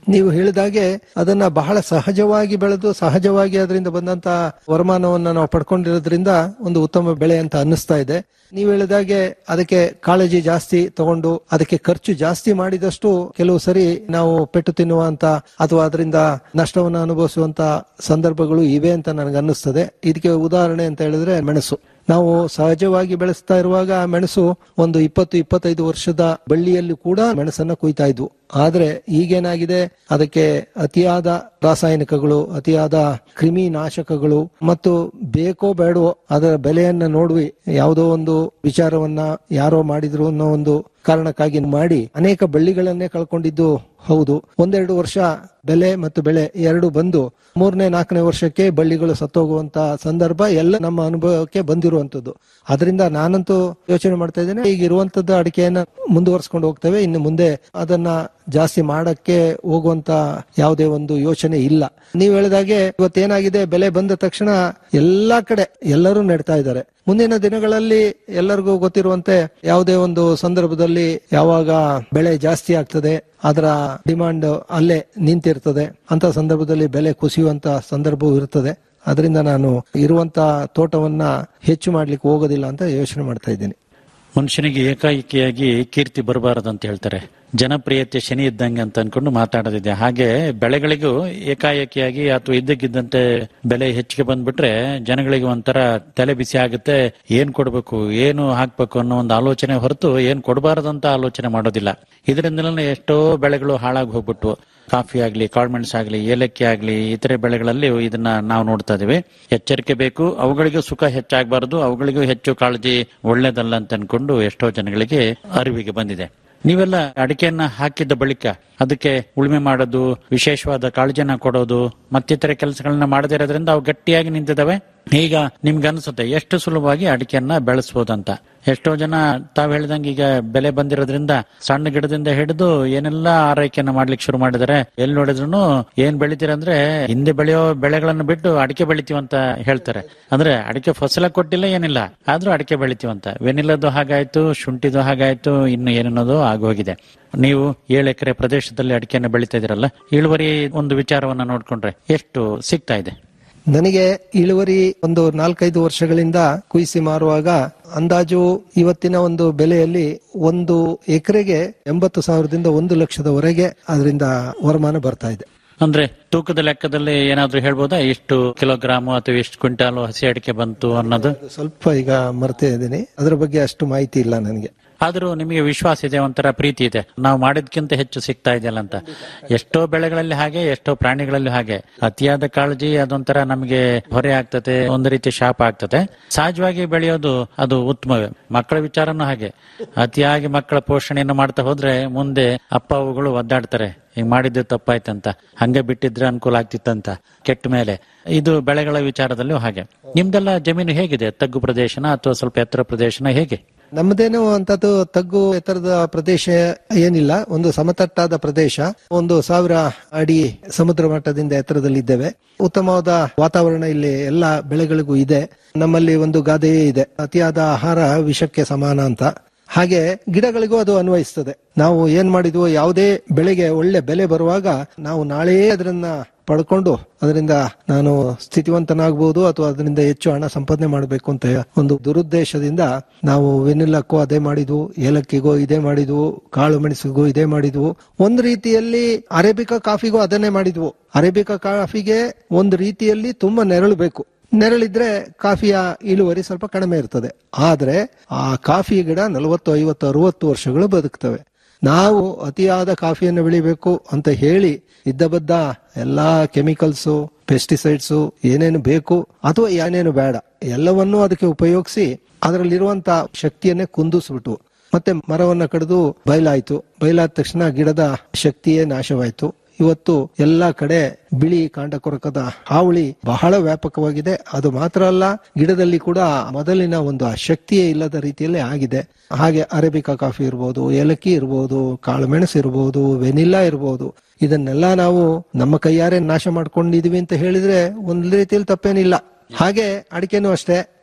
ನೀವು ಹೇಳಿದಾಗೆ ಅದನ್ನ ಬಹಳ ಸಹಜವಾಗಿ ಬೆಳೆದು ಸಹಜವಾಗಿ ಅದರಿಂದ ಬಂದಂತ ವರಮಾನವನ್ನ ನಾವು ಪಡ್ಕೊಂಡಿರೋದ್ರಿಂದ ಒಂದು ಉತ್ತಮ ಬೆಳೆ ಅಂತ ಅನ್ನಿಸ್ತಾ ಇದೆ ನೀವು ಹೇಳಿದಾಗೆ ಅದಕ್ಕೆ ಕಾಳಜಿ ಜಾಸ್ತಿ ತಗೊಂಡು ಅದಕ್ಕೆ ಖರ್ಚು ಜಾಸ್ತಿ ಮಾಡಿದಷ್ಟು ಕೆಲವು ಸರಿ ನಾವು ಪೆಟ್ಟು ತಿನ್ನುವಂತ ಅಥವಾ ಅದರಿಂದ ನಷ್ಟವನ್ನು ಅನುಭವಿಸುವಂತ ಸಂದರ್ಭಗಳು ಇವೆ ಅಂತ ನನಗೆ ಅನ್ನಿಸ್ತದೆ ಇದಕ್ಕೆ ಉದಾಹರಣೆ ಅಂತ ಹೇಳಿದ್ರೆ ಮೆಣಸು ನಾವು ಸಹಜವಾಗಿ ಬೆಳೆಸ್ತಾ ಇರುವಾಗ ಮೆಣಸು ಒಂದು ಇಪ್ಪತ್ತು ಇಪ್ಪತ್ತೈದು ವರ್ಷದ ಬಳ್ಳಿಯಲ್ಲಿ ಕೂಡ ಮೆಣಸನ್ನ ಕುಯ್ತಾ ಇದ್ವು ಆದ್ರೆ ಈಗೇನಾಗಿದೆ ಅದಕ್ಕೆ ಅತಿಯಾದ ರಾಸಾಯನಿಕಗಳು ಅತಿಯಾದ ಕ್ರಿಮಿ ನಾಶಕಗಳು ಮತ್ತು ಬೇಕೋ ಬೇಡವೋ ಅದರ ಬೆಲೆಯನ್ನ ನೋಡುವಿ ಯಾವುದೋ ಒಂದು ವಿಚಾರವನ್ನ ಯಾರೋ ಮಾಡಿದ್ರು ಅನ್ನೋ ಒಂದು ಕಾರಣಕ್ಕಾಗಿ ಮಾಡಿ ಅನೇಕ ಬಳ್ಳಿಗಳನ್ನೇ ಕಳ್ಕೊಂಡಿದ್ದು ಹೌದು ಒಂದೆರಡು ವರ್ಷ ಬೆಲೆ ಮತ್ತು ಬೆಳೆ ಎರಡು ಬಂದು ಮೂರನೇ ನಾಲ್ಕನೇ ವರ್ಷಕ್ಕೆ ಬಳ್ಳಿಗಳು ಸತ್ತೋಗುವಂತ ಸಂದರ್ಭ ಎಲ್ಲ ನಮ್ಮ ಅನುಭವಕ್ಕೆ ಬಂದಿರುವಂತದ್ದು ಅದರಿಂದ ನಾನಂತೂ ಯೋಚನೆ ಮಾಡ್ತಾ ಇದ್ದೇನೆ ಈಗ ಇರುವಂತದ್ದು ಅಡಿಕೆಯನ್ನ ಮುಂದುವರ್ಸ್ಕೊಂಡು ಹೋಗ್ತೇವೆ ಇನ್ನು ಮುಂದೆ ಅದನ್ನ ಜಾಸ್ತಿ ಮಾಡಕ್ಕೆ ಹೋಗುವಂತ ಯಾವುದೇ ಒಂದು ಯೋಚನೆ ಇಲ್ಲ ನೀವು ಹೇಳಿದಾಗೆ ಇವತ್ತೇನಾಗಿದೆ ಬೆಲೆ ಬಂದ ತಕ್ಷಣ ಎಲ್ಲಾ ಕಡೆ ಎಲ್ಲರೂ ನೆಡ್ತಾ ಇದ್ದಾರೆ ಮುಂದಿನ ದಿನಗಳಲ್ಲಿ ಎಲ್ಲರಿಗೂ ಗೊತ್ತಿರುವಂತೆ ಯಾವುದೇ ಒಂದು ಸಂದರ್ಭದಲ್ಲಿ ಯಾವಾಗ ಬೆಳೆ ಜಾಸ್ತಿ ಆಗ್ತದೆ ಅದರ ಡಿಮಾಂಡ್ ಅಲ್ಲೇ ನಿಂತಿರ್ತದೆ ಅಂತ ಸಂದರ್ಭದಲ್ಲಿ ಬೆಲೆ ಕುಸಿಯುವಂತ ಸಂದರ್ಭವೂ ಇರ್ತದೆ ಅದರಿಂದ ನಾನು ಇರುವಂತ ತೋಟವನ್ನ ಹೆಚ್ಚು ಮಾಡ್ಲಿಕ್ಕೆ ಹೋಗೋದಿಲ್ಲ ಅಂತ ಯೋಚನೆ ಮಾಡ್ತಾ ಇದ್ದೀನಿ ಮನುಷ್ಯನಿಗೆ ಏಕಾಏಕಿಯಾಗಿ ಕೀರ್ತಿ ಬರಬಾರದಂತ ಹೇಳ್ತಾರೆ ಜನಪ್ರಿಯತೆ ಶನಿ ಇದ್ದಂಗೆ ಅಂತ ಅನ್ಕೊಂಡು ಮಾತಾಡೋದಿದೆ ಹಾಗೆ ಬೆಳೆಗಳಿಗೂ ಏಕಾಏಕಿಯಾಗಿ ಅಥವಾ ಇದ್ದಕ್ಕಿದ್ದಂತೆ ಬೆಲೆ ಹೆಚ್ಚಿಗೆ ಬಂದ್ಬಿಟ್ರೆ ಜನಗಳಿಗೆ ಒಂಥರ ತಲೆ ಬಿಸಿ ಆಗುತ್ತೆ ಏನ್ ಕೊಡ್ಬೇಕು ಏನು ಹಾಕ್ಬೇಕು ಅನ್ನೋ ಒಂದು ಆಲೋಚನೆ ಹೊರತು ಏನ್ ಕೊಡಬಾರದಂತ ಆಲೋಚನೆ ಮಾಡೋದಿಲ್ಲ ಇದರಿಂದಲೇ ಎಷ್ಟೋ ಬೆಳೆಗಳು ಹಾಳಾಗಿ ಹೋಗ್ಬಿಟ್ಟು ಕಾಫಿ ಆಗ್ಲಿ ಕಾಳ್ಮೆಣಸ್ ಆಗ್ಲಿ ಏಲಕ್ಕಿ ಆಗ್ಲಿ ಇತರೆ ಬೆಳೆಗಳಲ್ಲಿ ಇದನ್ನ ನಾವು ನೋಡ್ತಾ ಇದೀವಿ ಎಚ್ಚರಿಕೆ ಬೇಕು ಅವುಗಳಿಗೂ ಸುಖ ಹೆಚ್ಚಾಗಬಾರದು ಅವುಗಳಿಗೂ ಹೆಚ್ಚು ಕಾಳಜಿ ಒಳ್ಳೇದಲ್ಲ ಅಂತ ಅನ್ಕೊಂಡು ಎಷ್ಟೋ ಜನಗಳಿಗೆ ಅರಿವಿಗೆ ಬಂದಿದೆ ನೀವೆಲ್ಲ ಅಡಿಕೆಯನ್ನ ಹಾಕಿದ್ದ ಬಳಿಕ ಅದಕ್ಕೆ ಉಳುಮೆ ಮಾಡೋದು ವಿಶೇಷವಾದ ಕಾಳಜಿನ ಕೊಡೋದು ಮತ್ತಿತರೆ ಕೆಲಸಗಳನ್ನ ಮಾಡದೇ ಇರೋದ್ರಿಂದ ಅವು ಗಟ್ಟಿಯಾಗಿ ನಿಂತಿದ್ದಾವೆ ಈಗ ನಿಮ್ಗೆ ಅನ್ಸುತ್ತೆ ಎಷ್ಟು ಸುಲಭವಾಗಿ ಅಡಿಕೆಯನ್ನ ಬೆಳೆಸಬಹುದಂತ ಎಷ್ಟೋ ಜನ ತಾವ್ ಹೇಳ್ದಂಗೆ ಈಗ ಬೆಲೆ ಬಂದಿರೋದ್ರಿಂದ ಸಣ್ಣ ಗಿಡದಿಂದ ಹಿಡಿದು ಏನೆಲ್ಲ ಆರೈಕೆಯನ್ನ ಮಾಡ್ಲಿಕ್ಕೆ ಶುರು ಮಾಡಿದಾರೆ ಎಲ್ಲಿ ನೋಡಿದ್ರು ಏನ್ ಬೆಳಿತೀರಂದ್ರೆ ಹಿಂದೆ ಬೆಳೆಯೋ ಬೆಳೆಗಳನ್ನು ಬಿಟ್ಟು ಅಡಿಕೆ ಬೆಳಿತೀವಂತ ಹೇಳ್ತಾರೆ ಅಂದ್ರೆ ಅಡಿಕೆ ಫಸಲ ಕೊಟ್ಟಿಲ್ಲ ಏನಿಲ್ಲ ಆದ್ರೂ ಅಡಿಕೆ ಬೆಳಿತೀವಂತ ವೆನಿಲದ್ದು ಹಾಗಾಯ್ತು ಶುಂಠಿದು ಹಾಗಾಯ್ತು ಇನ್ನು ಏನೇನೋದು ಆಗೋಗಿದೆ ನೀವು ಏಳು ಎಕರೆ ಪ್ರದೇಶದಲ್ಲಿ ಅಡಿಕೆಯನ್ನು ಬೆಳಿತಾ ಇದೀರಲ್ಲ ಇಳುವರಿ ಒಂದು ವಿಚಾರವನ್ನ ನೋಡ್ಕೊಂಡ್ರೆ ಎಷ್ಟು ಸಿಗ್ತಾ ಇದೆ ನನಗೆ ಇಳುವರಿ ಒಂದು ನಾಲ್ಕೈದು ವರ್ಷಗಳಿಂದ ಕುಯಿಸಿ ಮಾರುವಾಗ ಅಂದಾಜು ಇವತ್ತಿನ ಒಂದು ಬೆಲೆಯಲ್ಲಿ ಒಂದು ಎಕರೆಗೆ ಎಂಬತ್ತು ಸಾವಿರದಿಂದ ಒಂದು ಲಕ್ಷದವರೆಗೆ ಅದರಿಂದ ವರಮಾನ ಬರ್ತಾ ಇದೆ ಅಂದ್ರೆ ತೂಕದ ಲೆಕ್ಕದಲ್ಲಿ ಏನಾದ್ರೂ ಹೇಳ್ಬೋದಾ ಎಷ್ಟು ಕಿಲೋಗ್ರಾಮ್ ಅಥವಾ ಎಷ್ಟು ಕ್ವಿಂಟಾಲ್ ಹಸಿ ಅಡಿಕೆ ಬಂತು ಅನ್ನೋದು ಸ್ವಲ್ಪ ಈಗ ಮರ್ತೇ ಇದ್ದೀನಿ ಅದರ ಬಗ್ಗೆ ಅಷ್ಟು ಮಾಹಿತಿ ಇಲ್ಲ ನನಗೆ ಆದ್ರೂ ನಿಮಗೆ ವಿಶ್ವಾಸ ಇದೆ ಒಂಥರ ಪ್ರೀತಿ ಇದೆ ನಾವು ಮಾಡಿದ್ಕಿಂತ ಹೆಚ್ಚು ಸಿಗ್ತಾ ಇದೆಯಲ್ಲ ಅಂತ ಎಷ್ಟೋ ಬೆಳೆಗಳಲ್ಲಿ ಹಾಗೆ ಎಷ್ಟೋ ಪ್ರಾಣಿಗಳಲ್ಲಿ ಹಾಗೆ ಅತಿಯಾದ ಕಾಳಜಿ ಅದೊಂಥರ ನಮಗೆ ಹೊರೆ ಆಗ್ತದೆ ಒಂದು ರೀತಿ ಶಾಪ ಆಗ್ತದೆ ಸಹಜವಾಗಿ ಬೆಳೆಯೋದು ಅದು ಉತ್ತಮವೇ ಮಕ್ಕಳ ವಿಚಾರನೂ ಹಾಗೆ ಅತಿಯಾಗಿ ಮಕ್ಕಳ ಪೋಷಣೆಯನ್ನು ಮಾಡ್ತಾ ಹೋದ್ರೆ ಮುಂದೆ ಅಪ್ಪ ಅವುಗಳು ಒದ್ದಾಡ್ತಾರೆ ಹಿಂಗ್ ಮಾಡಿದ್ದು ತಪ್ಪಾಯ್ತಂತ ಹಂಗೆ ಬಿಟ್ಟಿದ್ರೆ ಅನುಕೂಲ ಆಗ್ತಿತ್ತಂತ ಕೆಟ್ಟ ಮೇಲೆ ಇದು ಬೆಳೆಗಳ ವಿಚಾರದಲ್ಲೂ ಹಾಗೆ ನಿಮ್ದೆಲ್ಲ ಜಮೀನು ಹೇಗಿದೆ ತಗ್ಗು ಪ್ರದೇಶನ ಅಥವಾ ಸ್ವಲ್ಪ ಎತ್ತರ ಪ್ರದೇಶನ ಹೇಗೆ ನಮ್ಮದೇನೋ ಅಂತದ್ದು ತಗ್ಗು ಎತ್ತರದ ಪ್ರದೇಶ ಏನಿಲ್ಲ ಒಂದು ಸಮತಟ್ಟಾದ ಪ್ರದೇಶ ಒಂದು ಸಾವಿರ ಅಡಿ ಸಮುದ್ರ ಮಟ್ಟದಿಂದ ಎತ್ತರದಲ್ಲಿದ್ದೇವೆ ಉತ್ತಮವಾದ ವಾತಾವರಣ ಇಲ್ಲಿ ಎಲ್ಲ ಬೆಳೆಗಳಿಗೂ ಇದೆ ನಮ್ಮಲ್ಲಿ ಒಂದು ಗಾದೆಯೇ ಇದೆ ಅತಿಯಾದ ಆಹಾರ ವಿಷಕ್ಕೆ ಸಮಾನ ಅಂತ ಹಾಗೆ ಗಿಡಗಳಿಗೂ ಅದು ಅನ್ವಯಿಸ್ತದೆ ನಾವು ಏನ್ ಮಾಡಿದ್ವು ಯಾವುದೇ ಬೆಳೆಗೆ ಒಳ್ಳೆ ಬೆಲೆ ಬರುವಾಗ ನಾವು ನಾಳೆ ಅದನ್ನ ಪಡ್ಕೊಂಡು ಅದರಿಂದ ನಾನು ಸ್ಥಿತಿವಂತನಾಗಬಹುದು ಅಥವಾ ಅದರಿಂದ ಹೆಚ್ಚು ಹಣ ಸಂಪಾದನೆ ಮಾಡಬೇಕು ಅಂತ ಒಂದು ದುರುದ್ದೇಶದಿಂದ ನಾವು ವೆನಿಲ್ಲಕ್ಕೂ ಅದೇ ಮಾಡಿದ್ವು ಏಲಕ್ಕಿಗೂ ಇದೇ ಮಾಡಿದ್ವು ಕಾಳು ಮೆಣಸಿಗೂ ಇದೇ ಮಾಡಿದ್ವು ಒಂದು ರೀತಿಯಲ್ಲಿ ಅರೇಬಿಕಾ ಕಾಫಿಗೂ ಅದನ್ನೇ ಮಾಡಿದ್ವು ಅರೇಬಿಕಾ ಕಾಫಿಗೆ ಒಂದು ರೀತಿಯಲ್ಲಿ ತುಂಬಾ ನೆರಳು ಬೇಕು ನೆರಳಿದ್ರೆ ಕಾಫಿಯ ಇಳುವರಿ ಸ್ವಲ್ಪ ಕಡಿಮೆ ಇರ್ತದೆ ಆದ್ರೆ ಆ ಕಾಫಿ ಗಿಡ ನಲವತ್ತು ಐವತ್ತು ಅರವತ್ತು ವರ್ಷಗಳು ಬದುಕ್ತವೆ ನಾವು ಅತಿಯಾದ ಕಾಫಿಯನ್ನು ಬೆಳಿಬೇಕು ಅಂತ ಹೇಳಿ ಇದ್ದಬದ್ದ ಎಲ್ಲಾ ಕೆಮಿಕಲ್ಸು ಪೆಸ್ಟಿಸೈಡ್ಸು ಏನೇನು ಬೇಕು ಅಥವಾ ಏನೇನು ಬೇಡ ಎಲ್ಲವನ್ನೂ ಅದಕ್ಕೆ ಉಪಯೋಗಿಸಿ ಅದರಲ್ಲಿರುವಂತ ಶಕ್ತಿಯನ್ನೇ ಕುಂದಿಸ್ಬಿಟ್ಟು ಮತ್ತೆ ಮರವನ್ನ ಕಡಿದು ಬಯಲಾಯ್ತು ಬಯಲಾದ ತಕ್ಷಣ ಗಿಡದ ಶಕ್ತಿಯೇ ನಾಶವಾಯ್ತು ಇವತ್ತು ಎಲ್ಲಾ ಕಡೆ ಬಿಳಿ ಕಾಂಡ ಕೊರಕದ ಹಾವಳಿ ಬಹಳ ವ್ಯಾಪಕವಾಗಿದೆ ಅದು ಮಾತ್ರ ಅಲ್ಲ ಗಿಡದಲ್ಲಿ ಕೂಡ ಮೊದಲಿನ ಒಂದು ಆ ಶಕ್ತಿಯೇ ಇಲ್ಲದ ರೀತಿಯಲ್ಲಿ ಆಗಿದೆ ಹಾಗೆ ಅರೇಬಿಕಾ ಕಾಫಿ ಇರಬಹುದು ಏಲಕ್ಕಿ ಇರಬಹುದು ಕಾಳುಮೆಣಸು ಇರಬಹುದು ವೆನಿಲ್ಲಾ ಇರಬಹುದು ಇದನ್ನೆಲ್ಲ ನಾವು ನಮ್ಮ ಕೈಯಾರೆ ನಾಶ ಮಾಡ್ಕೊಂಡಿದೀವಿ ಅಂತ ಹೇಳಿದ್ರೆ ಒಂದ್ ರೀತಿಯಲ್ಲಿ ತಪ್ಪೇನಿಲ್ಲ ಹಾಗೆ ಅಡಿಕೆನೂ ಅಷ್ಟೇ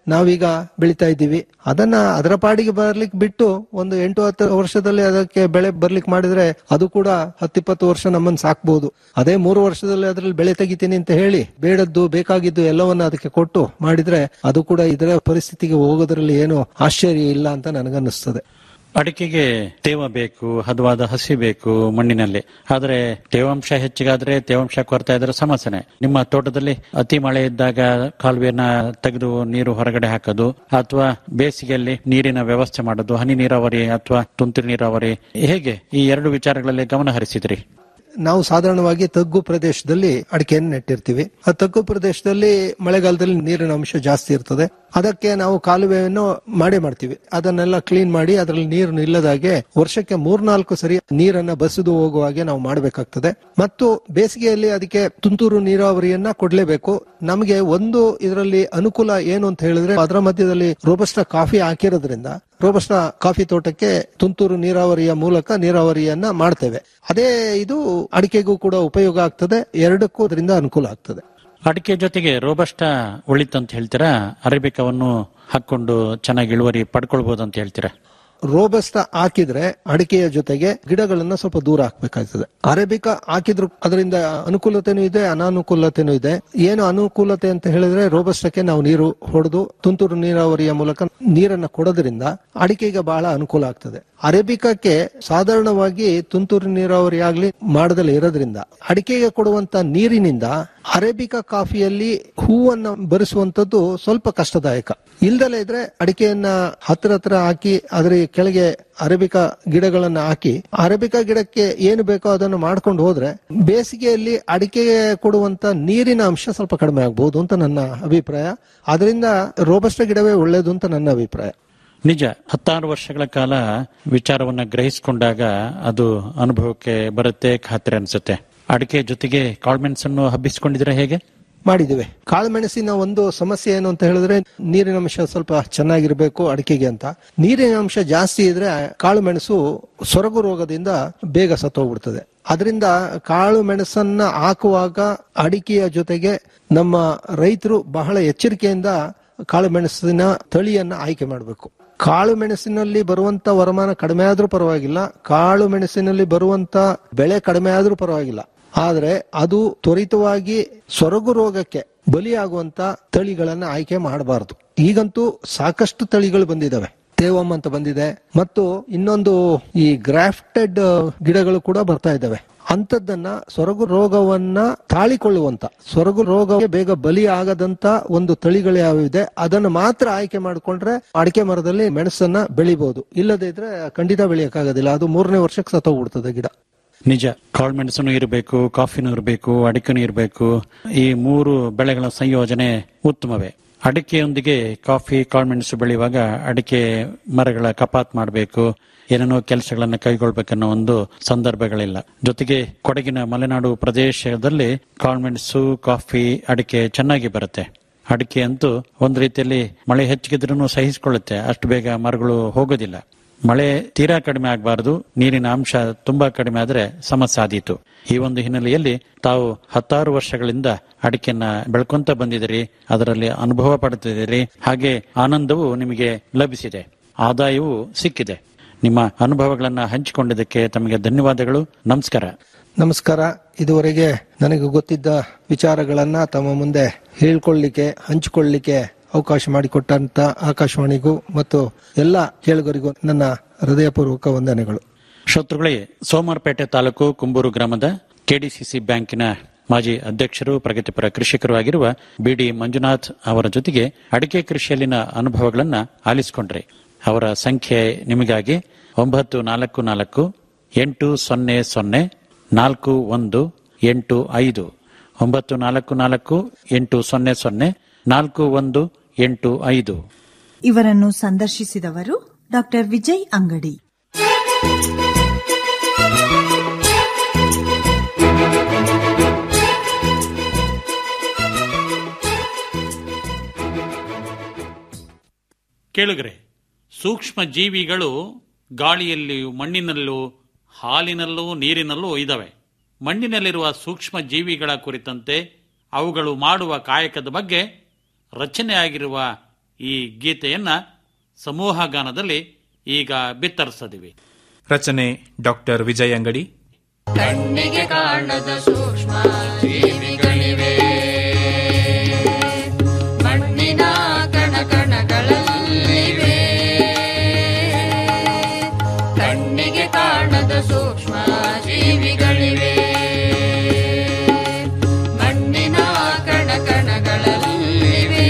ನಾವೀಗ ಬೆಳಿತಾ ಇದ್ದೀವಿ ಅದನ್ನ ಅದರ ಪಾಡಿಗೆ ಬರ್ಲಿಕ್ಕೆ ಬಿಟ್ಟು ಒಂದು ಎಂಟು ಹತ್ತು ವರ್ಷದಲ್ಲಿ ಅದಕ್ಕೆ ಬೆಳೆ ಬರ್ಲಿಕ್ಕೆ ಮಾಡಿದ್ರೆ ಅದು ಕೂಡ ಹತ್ತಿಪ್ಪತ್ತು ವರ್ಷ ನಮ್ಮನ್ನು ಸಾಕ್ಬಹುದು ಅದೇ ಮೂರು ವರ್ಷದಲ್ಲಿ ಅದ್ರಲ್ಲಿ ಬೆಳೆ ತೆಗಿತೀನಿ ಅಂತ ಹೇಳಿ ಬೇಡದ್ದು ಬೇಕಾಗಿದ್ದು ಎಲ್ಲವನ್ನ ಅದಕ್ಕೆ ಕೊಟ್ಟು ಮಾಡಿದ್ರೆ ಅದು ಕೂಡ ಇದರ ಪರಿಸ್ಥಿತಿಗೆ ಹೋಗೋದ್ರಲ್ಲಿ ಏನು ಆಶ್ಚರ್ಯ ಇಲ್ಲ ಅಂತ ನನಗನ್ನಿಸ್ತದೆ ಅಡಿಕೆಗೆ ತೇವ ಬೇಕು ಹದವಾದ ಹಸಿ ಬೇಕು ಮಣ್ಣಿನಲ್ಲಿ ಆದ್ರೆ ತೇವಾಂಶ ಹೆಚ್ಚಿಗಾದ್ರೆ ತೇವಾಂಶ ಕೊರತೆ ಇದ್ರೆ ಸಮಸ್ಯೆನೆ ನಿಮ್ಮ ತೋಟದಲ್ಲಿ ಅತಿ ಮಳೆ ಇದ್ದಾಗ ಕಾಲುವೆನ ತೆಗೆದು ನೀರು ಹೊರಗಡೆ ಹಾಕೋದು ಅಥವಾ ಬೇಸಿಗೆಯಲ್ಲಿ ನೀರಿನ ವ್ಯವಸ್ಥೆ ಮಾಡೋದು ಹನಿ ನೀರಾವರಿ ಅಥವಾ ತುಂತುರು ನೀರಾವರಿ ಹೇಗೆ ಈ ಎರಡು ವಿಚಾರಗಳಲ್ಲಿ ಗಮನ ಹರಿಸಿದ್ರಿ ನಾವು ಸಾಧಾರಣವಾಗಿ ತಗ್ಗು ಪ್ರದೇಶದಲ್ಲಿ ಅಡಿಕೆಯನ್ನು ನೆಟ್ಟಿರ್ತೀವಿ ಆ ತಗ್ಗು ಪ್ರದೇಶದಲ್ಲಿ ಮಳೆಗಾಲದಲ್ಲಿ ನೀರಿನ ಅಂಶ ಜಾಸ್ತಿ ಇರ್ತದೆ ಅದಕ್ಕೆ ನಾವು ಕಾಲುವೆಯನ್ನು ಮಾಡೇ ಮಾಡ್ತೀವಿ ಅದನ್ನೆಲ್ಲ ಕ್ಲೀನ್ ಮಾಡಿ ಅದರಲ್ಲಿ ನೀರು ನಿಲ್ಲದಾಗೆ ವರ್ಷಕ್ಕೆ ಮೂರ್ನಾಲ್ಕು ಸರಿ ನೀರನ್ನ ಬಸಿದು ಹೋಗುವ ಹಾಗೆ ನಾವು ಮಾಡಬೇಕಾಗ್ತದೆ ಮತ್ತು ಬೇಸಿಗೆಯಲ್ಲಿ ಅದಕ್ಕೆ ತುಂತುರು ನೀರಾವರಿಯನ್ನ ಕೊಡ್ಲೇಬೇಕು ನಮಗೆ ಒಂದು ಇದರಲ್ಲಿ ಅನುಕೂಲ ಏನು ಅಂತ ಹೇಳಿದ್ರೆ ಅದರ ಮಧ್ಯದಲ್ಲಿ ರೋಬಸ್ಟ ಕಾಫಿ ಹಾಕಿರೋದ್ರಿಂದ ರೋಬಸ್ಟ ಕಾಫಿ ತೋಟಕ್ಕೆ ತುಂತುರು ನೀರಾವರಿಯ ಮೂಲಕ ನೀರಾವರಿಯನ್ನ ಮಾಡ್ತೇವೆ ಅದೇ ಇದು ಅಡಿಕೆಗೂ ಕೂಡ ಉಪಯೋಗ ಆಗ್ತದೆ ಎರಡಕ್ಕೂ ಅದರಿಂದ ಅನುಕೂಲ ಆಗ್ತದೆ ಅಡಿಕೆ ಜೊತೆಗೆ ರೋಬಸ್ಟ ಒಳಿತಂತ ಹೇಳ್ತೀರಾ ಅರೇಬಿಕವನ್ನು ಹಾಕೊಂಡು ಚೆನ್ನಾಗಿ ಇಳುವರಿ ಪಡ್ಕೊಳ್ಬಹುದು ಅಂತ ಹೇಳ್ತೀರಾ ರೋಬಸ್ಟ ಹಾಕಿದ್ರೆ ಅಡಿಕೆಯ ಜೊತೆಗೆ ಗಿಡಗಳನ್ನ ಸ್ವಲ್ಪ ದೂರ ಹಾಕ್ಬೇಕಾಗ್ತದೆ ಅರೇಬಿಕಾ ಹಾಕಿದ್ರು ಅದರಿಂದ ಅನುಕೂಲತೆನೂ ಇದೆ ಅನಾನುಕೂಲತೆನೂ ಇದೆ ಏನು ಅನುಕೂಲತೆ ಅಂತ ಹೇಳಿದ್ರೆ ರೋಬಸ್ಟಕ್ಕೆ ನಾವು ನೀರು ಹೊಡೆದು ತುಂತುರು ನೀರಾವರಿಯ ಮೂಲಕ ನೀರನ್ನ ಕೊಡೋದ್ರಿಂದ ಅಡಿಕೆಗೆ ಬಹಳ ಅನುಕೂಲ ಆಗ್ತದೆ ಅರೇಬಿಕಾಕ್ಕೆ ಸಾಧಾರಣವಾಗಿ ತುಂತುರು ನೀರಾವರಿ ಆಗ್ಲಿ ಮಾಡದಲ್ಲೇ ಇರೋದ್ರಿಂದ ಅಡಿಕೆಗೆ ಕೊಡುವಂತ ನೀರಿನಿಂದ ಅರೇಬಿಕಾ ಕಾಫಿಯಲ್ಲಿ ಹೂವನ್ನ ಬರಿಸುವಂತದ್ದು ಸ್ವಲ್ಪ ಕಷ್ಟದಾಯಕ ಇಲ್ದಲೇ ಇದ್ರೆ ಅಡಿಕೆಯನ್ನ ಹತ್ರ ಹತ್ರ ಹಾಕಿ ಅದರ ಕೆಳಗೆ ಅರೇಬಿಕಾ ಗಿಡಗಳನ್ನ ಹಾಕಿ ಅರೇಬಿಕಾ ಗಿಡಕ್ಕೆ ಏನು ಬೇಕೋ ಅದನ್ನು ಮಾಡ್ಕೊಂಡು ಹೋದ್ರೆ ಬೇಸಿಗೆಯಲ್ಲಿ ಅಡಿಕೆಗೆ ಕೊಡುವಂತ ನೀರಿನ ಅಂಶ ಸ್ವಲ್ಪ ಕಡಿಮೆ ಆಗಬಹುದು ಅಂತ ನನ್ನ ಅಭಿಪ್ರಾಯ ಅದರಿಂದ ರೋಬಸ್ಟ ಗಿಡವೇ ಒಳ್ಳೇದು ಅಂತ ನನ್ನ ಅಭಿಪ್ರಾಯ ನಿಜ ಹತ್ತಾರು ವರ್ಷಗಳ ಕಾಲ ವಿಚಾರವನ್ನ ಗ್ರಹಿಸಿಕೊಂಡಾಗ ಅದು ಅನುಭವಕ್ಕೆ ಬರುತ್ತೆ ಖಾತ್ರಿ ಅನ್ಸುತ್ತೆ ಅಡಿಕೆ ಜೊತೆಗೆ ಕಾಳ್ಮೆಣಸನ್ನು ಹಬ್ಬಿಸಿಕೊಂಡಿದ್ರೆ ಹೇಗೆ ಮಾಡಿದ್ದೇವೆ ಕಾಳುಮೆಣಸಿನ ಒಂದು ಸಮಸ್ಯೆ ಏನು ಅಂತ ಹೇಳಿದ್ರೆ ನೀರಿನ ಅಂಶ ಸ್ವಲ್ಪ ಚೆನ್ನಾಗಿರ್ಬೇಕು ಅಡಿಕೆಗೆ ಅಂತ ನೀರಿನ ಅಂಶ ಜಾಸ್ತಿ ಇದ್ರೆ ಕಾಳು ಮೆಣಸು ಸೊರಗು ರೋಗದಿಂದ ಬೇಗ ಸತ್ತೋಗ್ಬಿಡ್ತದೆ ಅದರಿಂದ ಕಾಳು ಮೆಣಸನ್ನ ಹಾಕುವಾಗ ಅಡಿಕೆಯ ಜೊತೆಗೆ ನಮ್ಮ ರೈತರು ಬಹಳ ಎಚ್ಚರಿಕೆಯಿಂದ ಕಾಳು ಮೆಣಸಿನ ತಳಿಯನ್ನ ಆಯ್ಕೆ ಮಾಡಬೇಕು ಕಾಳು ಮೆಣಸಿನಲ್ಲಿ ಬರುವಂತ ವರಮಾನ ಕಡಿಮೆ ಆದ್ರೂ ಪರವಾಗಿಲ್ಲ ಕಾಳು ಮೆಣಸಿನಲ್ಲಿ ಬರುವಂತ ಬೆಳೆ ಕಡಿಮೆ ಆದ್ರೂ ಪರವಾಗಿಲ್ಲ ಆದ್ರೆ ಅದು ತ್ವರಿತವಾಗಿ ಸೊರಗು ರೋಗಕ್ಕೆ ಬಲಿಯಾಗುವಂತ ತಳಿಗಳನ್ನ ಆಯ್ಕೆ ಮಾಡಬಾರದು ಈಗಂತೂ ಸಾಕಷ್ಟು ತಳಿಗಳು ಬಂದಿದಾವೆ ತೇವಮ್ ಅಂತ ಬಂದಿದೆ ಮತ್ತು ಇನ್ನೊಂದು ಈ ಗ್ರಾಫ್ಟೆಡ್ ಗಿಡಗಳು ಕೂಡ ಬರ್ತಾ ಇದ್ದಾವೆ ಅಂತದ್ದನ್ನ ಸೊರಗು ರೋಗವನ್ನ ತಾಳಿಕೊಳ್ಳುವಂತ ಸೊರಗು ರೋಗಕ್ಕೆ ಬೇಗ ಬಲಿ ಆಗದಂತ ಒಂದು ತಳಿಗಳು ಯಾವಿದೆ ಅದನ್ನು ಮಾತ್ರ ಆಯ್ಕೆ ಮಾಡಿಕೊಂಡ್ರೆ ಅಡಿಕೆ ಮರದಲ್ಲಿ ಮೆಣಸನ್ನ ಬೆಳಿಬಹುದು ಇಲ್ಲದೇ ಇದ್ರೆ ಖಂಡಿತ ಬೆಳೆಯಕ್ಕಾಗೋದಿಲ್ಲ ಅದು ಮೂರನೇ ವರ್ಷಕ್ಕೆ ಸತ್ತೋಗ್ಬಿಡ್ತದೆ ಗಿಡ ನಿಜ ಕಾಳ್ಮೆಣಸನು ಇರಬೇಕು ಕಾಫಿನೂ ಇರಬೇಕು ಅಡಿಕೆನೂ ಇರಬೇಕು ಈ ಮೂರು ಬೆಳೆಗಳ ಸಂಯೋಜನೆ ಉತ್ತಮವೇ ಅಡಿಕೆಯೊಂದಿಗೆ ಕಾಫಿ ಕಾಳ್ಮೆಣಸು ಬೆಳೆಯುವಾಗ ಅಡಿಕೆ ಮರಗಳ ಕಪಾತ್ ಮಾಡಬೇಕು ಏನೇನೋ ಕೆಲಸಗಳನ್ನ ಕೈಗೊಳ್ಬೇಕನ್ನೋ ಒಂದು ಸಂದರ್ಭಗಳಿಲ್ಲ ಜೊತೆಗೆ ಕೊಡಗಿನ ಮಲೆನಾಡು ಪ್ರದೇಶದಲ್ಲಿ ಕಾಳ್ಮೆಣಸು ಕಾಫಿ ಅಡಿಕೆ ಚೆನ್ನಾಗಿ ಬರುತ್ತೆ ಅಡಿಕೆ ಅಂತೂ ಒಂದ್ ರೀತಿಯಲ್ಲಿ ಮಳೆ ಹೆಚ್ಚಿಗಿದ್ರೂ ಸಹಿಸಿಕೊಳ್ಳುತ್ತೆ ಅಷ್ಟು ಬೇಗ ಮರಗಳು ಹೋಗೋದಿಲ್ಲ ಮಳೆ ತೀರಾ ಕಡಿಮೆ ಆಗಬಾರದು ನೀರಿನ ಅಂಶ ತುಂಬಾ ಕಡಿಮೆ ಆದ್ರೆ ಸಮಸ್ಯೆ ಆದೀತು ಈ ಒಂದು ಹಿನ್ನೆಲೆಯಲ್ಲಿ ತಾವು ಹತ್ತಾರು ವರ್ಷಗಳಿಂದ ಅಡಿಕೆಯನ್ನ ಬೆಳ್ಕೊಂತ ಬಂದಿದ್ದೀರಿ ಅದರಲ್ಲಿ ಅನುಭವ ಪಡ್ತಿದ್ದೀರಿ ಹಾಗೆ ಆನಂದವು ನಿಮಗೆ ಲಭಿಸಿದೆ ಆದಾಯವೂ ಸಿಕ್ಕಿದೆ ನಿಮ್ಮ ಅನುಭವಗಳನ್ನ ಹಂಚಿಕೊಂಡಿದ್ದಕ್ಕೆ ತಮಗೆ ಧನ್ಯವಾದಗಳು ನಮಸ್ಕಾರ ನಮಸ್ಕಾರ ಇದುವರೆಗೆ ನನಗೆ ಗೊತ್ತಿದ್ದ ವಿಚಾರಗಳನ್ನ ತಮ್ಮ ಮುಂದೆ ಹೇಳ್ಕೊಳ್ಳಿಕ್ಕೆ ಹಂಚಿಕೊಳ್ಳಿಕ್ಕೆ ಅವಕಾಶ ಮಾಡಿಕೊಟ್ಟಂತ ಆಕಾಶವಾಣಿಗೂ ಮತ್ತು ಎಲ್ಲ ಕೇಳುಗರಿಗೂ ನನ್ನ ಹೃದಯಪೂರ್ವಕ ವಂದನೆಗಳು ಶ್ರೋತೃಗಳೇ ಸೋಮವಾರಪೇಟೆ ತಾಲೂಕು ಕುಂಬೂರು ಗ್ರಾಮದ ಕೆಡಿಸಿಸಿ ಬ್ಯಾಂಕಿನ ಮಾಜಿ ಅಧ್ಯಕ್ಷರು ಪ್ರಗತಿಪರ ಕೃಷಿಕರು ಆಗಿರುವ ಬಿಡಿ ಮಂಜುನಾಥ್ ಅವರ ಜೊತೆಗೆ ಅಡಿಕೆ ಕೃಷಿಯಲ್ಲಿನ ಅನುಭವಗಳನ್ನ ಆಲಿಸಿಕೊಂಡ್ರೆ ಅವರ ಸಂಖ್ಯೆ ನಿಮಗಾಗಿ ಒಂಬತ್ತು ನಾಲ್ಕು ನಾಲ್ಕು ಎಂಟು ಸೊನ್ನೆ ಸೊನ್ನೆ ನಾಲ್ಕು ಒಂದು ಎಂಟು ಐದು ಒಂಬತ್ತು ನಾಲ್ಕು ನಾಲ್ಕು ಎಂಟು ಸೊನ್ನೆ ಸೊನ್ನೆ ನಾಲ್ಕು ಒಂದು ಎಂಟು ಐದು ಇವರನ್ನು ಸಂದರ್ಶಿಸಿದವರು ಡಾಕ್ಟರ್ ವಿಜಯ್ ಅಂಗಡಿ ಕೇಳುಗರೆ ಸೂಕ್ಷ್ಮ ಜೀವಿಗಳು ಗಾಳಿಯಲ್ಲಿಯೂ ಮಣ್ಣಿನಲ್ಲೂ ಹಾಲಿನಲ್ಲೂ ನೀರಿನಲ್ಲೂ ಇದ್ದಾವೆ ಮಣ್ಣಿನಲ್ಲಿರುವ ಸೂಕ್ಷ್ಮ ಜೀವಿಗಳ ಕುರಿತಂತೆ ಅವುಗಳು ಮಾಡುವ ಕಾಯಕದ ಬಗ್ಗೆ ರಚನೆಯಾಗಿರುವ ಈ ಗೀತೆಯನ್ನ ಸಮೂಹ ಗಾನದಲ್ಲಿ ಈಗ ಬಿತ್ತರಿಸದಿವಿ ರಚನೆ ಡಾಕ್ಟರ್ ವಿಜಯ್ ಅಂಗಡಿ ಕಣ್ಣಿಗೆ ಕಾಣದ ಸೂಕ್ಷ್ಮ ಜೀವಿಗಳಿವೆ ಮಣ್ಣಿನ ಕಣ ಕಣಗಳಲ್ಲಿವೆ ಕಣ್ಣಿಗೆ ಕಾಣದ ಸೂಕ್ಷ್ಮ ಜೀವಿಗಳಿವೆ ಮಣ್ಣಿನ ಕಣ ಕಣಗಳಲ್ಲಿವೆ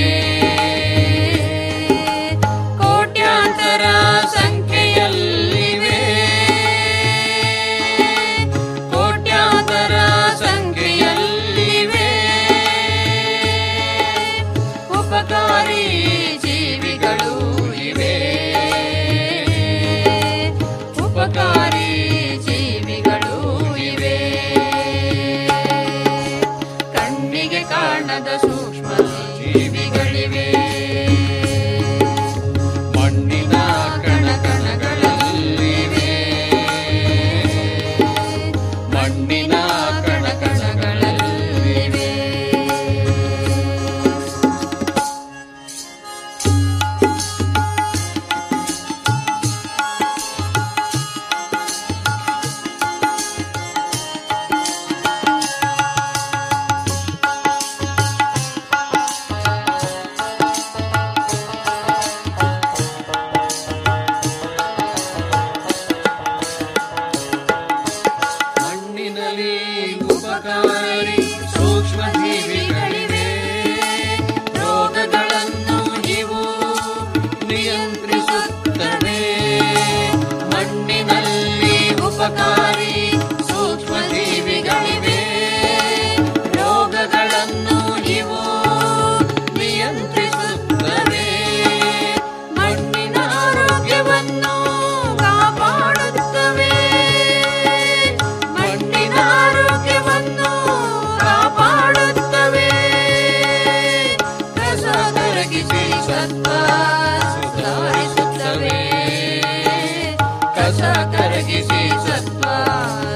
ಕೋಟ್ಯಾಂತರ ಸಂಖ್ಯೆಯಲ್ಲಿವೆ ಕೋಟ್ಯಾಂತರ ಸಂಖ್ಯೆಯಲ್ಲಿವೆ ಉಪಕಾರಿ ಜೀವಿಗಳು ಇವೆ ಉಪಕಾರಿ ಜೀವಿಗಳು ಇವೆ ಕಣ್ಣಿಗೆ ಕಾಣದ ಸೂಕ್ಷ್ಮ ಜೀವಿಗಳಿವೆ ಮಣ್ಣಿನ ಕಣ ಕಣಗಳಲ್ಲಿವೆ ಮಣ್ಣಿನ ಕಣ ಕಣಗಳಲ್ಲಿವೆ ಮಣ್ಣಿನಲ್ಲಿ ಉಪಕಾರಿ ಸೂಕ್ಷ್ಮ ಜೀವಿಗಳಿವೆ ರೋಗಗಳನ್ನು ಇವು ನಿಯಂತ್ರಿಸುತ್ತವೆ ಮಣ್ಣಿನಲ್ಲಿ ಉಪಕಾರಿ ಸೂಕ್ಷ್ಮ ಜೀವಿಗಳಿವೆ ರೋಗಗಳನ್ನು ಇವು ನಿಯಂತ್ರಿಸುತ್ತವೆ ಮಣ್ಣಿನ ಆರೋಗ್ಯವನ್ನು ಕಾಪಾಡುತ್ತವೆ ಮಣ್ಣಿನ ಆರೋಗ್ಯವನ್ನು ಕಾಪಾಡುತ್ತವೆ ಕಸ ಕರಗಿಸಿ ಸತ್ವ ಸುಧಾರಿಸುತ್ತವೆ ಕಸ ಕರಗಿಸಿ ಸತ್ವ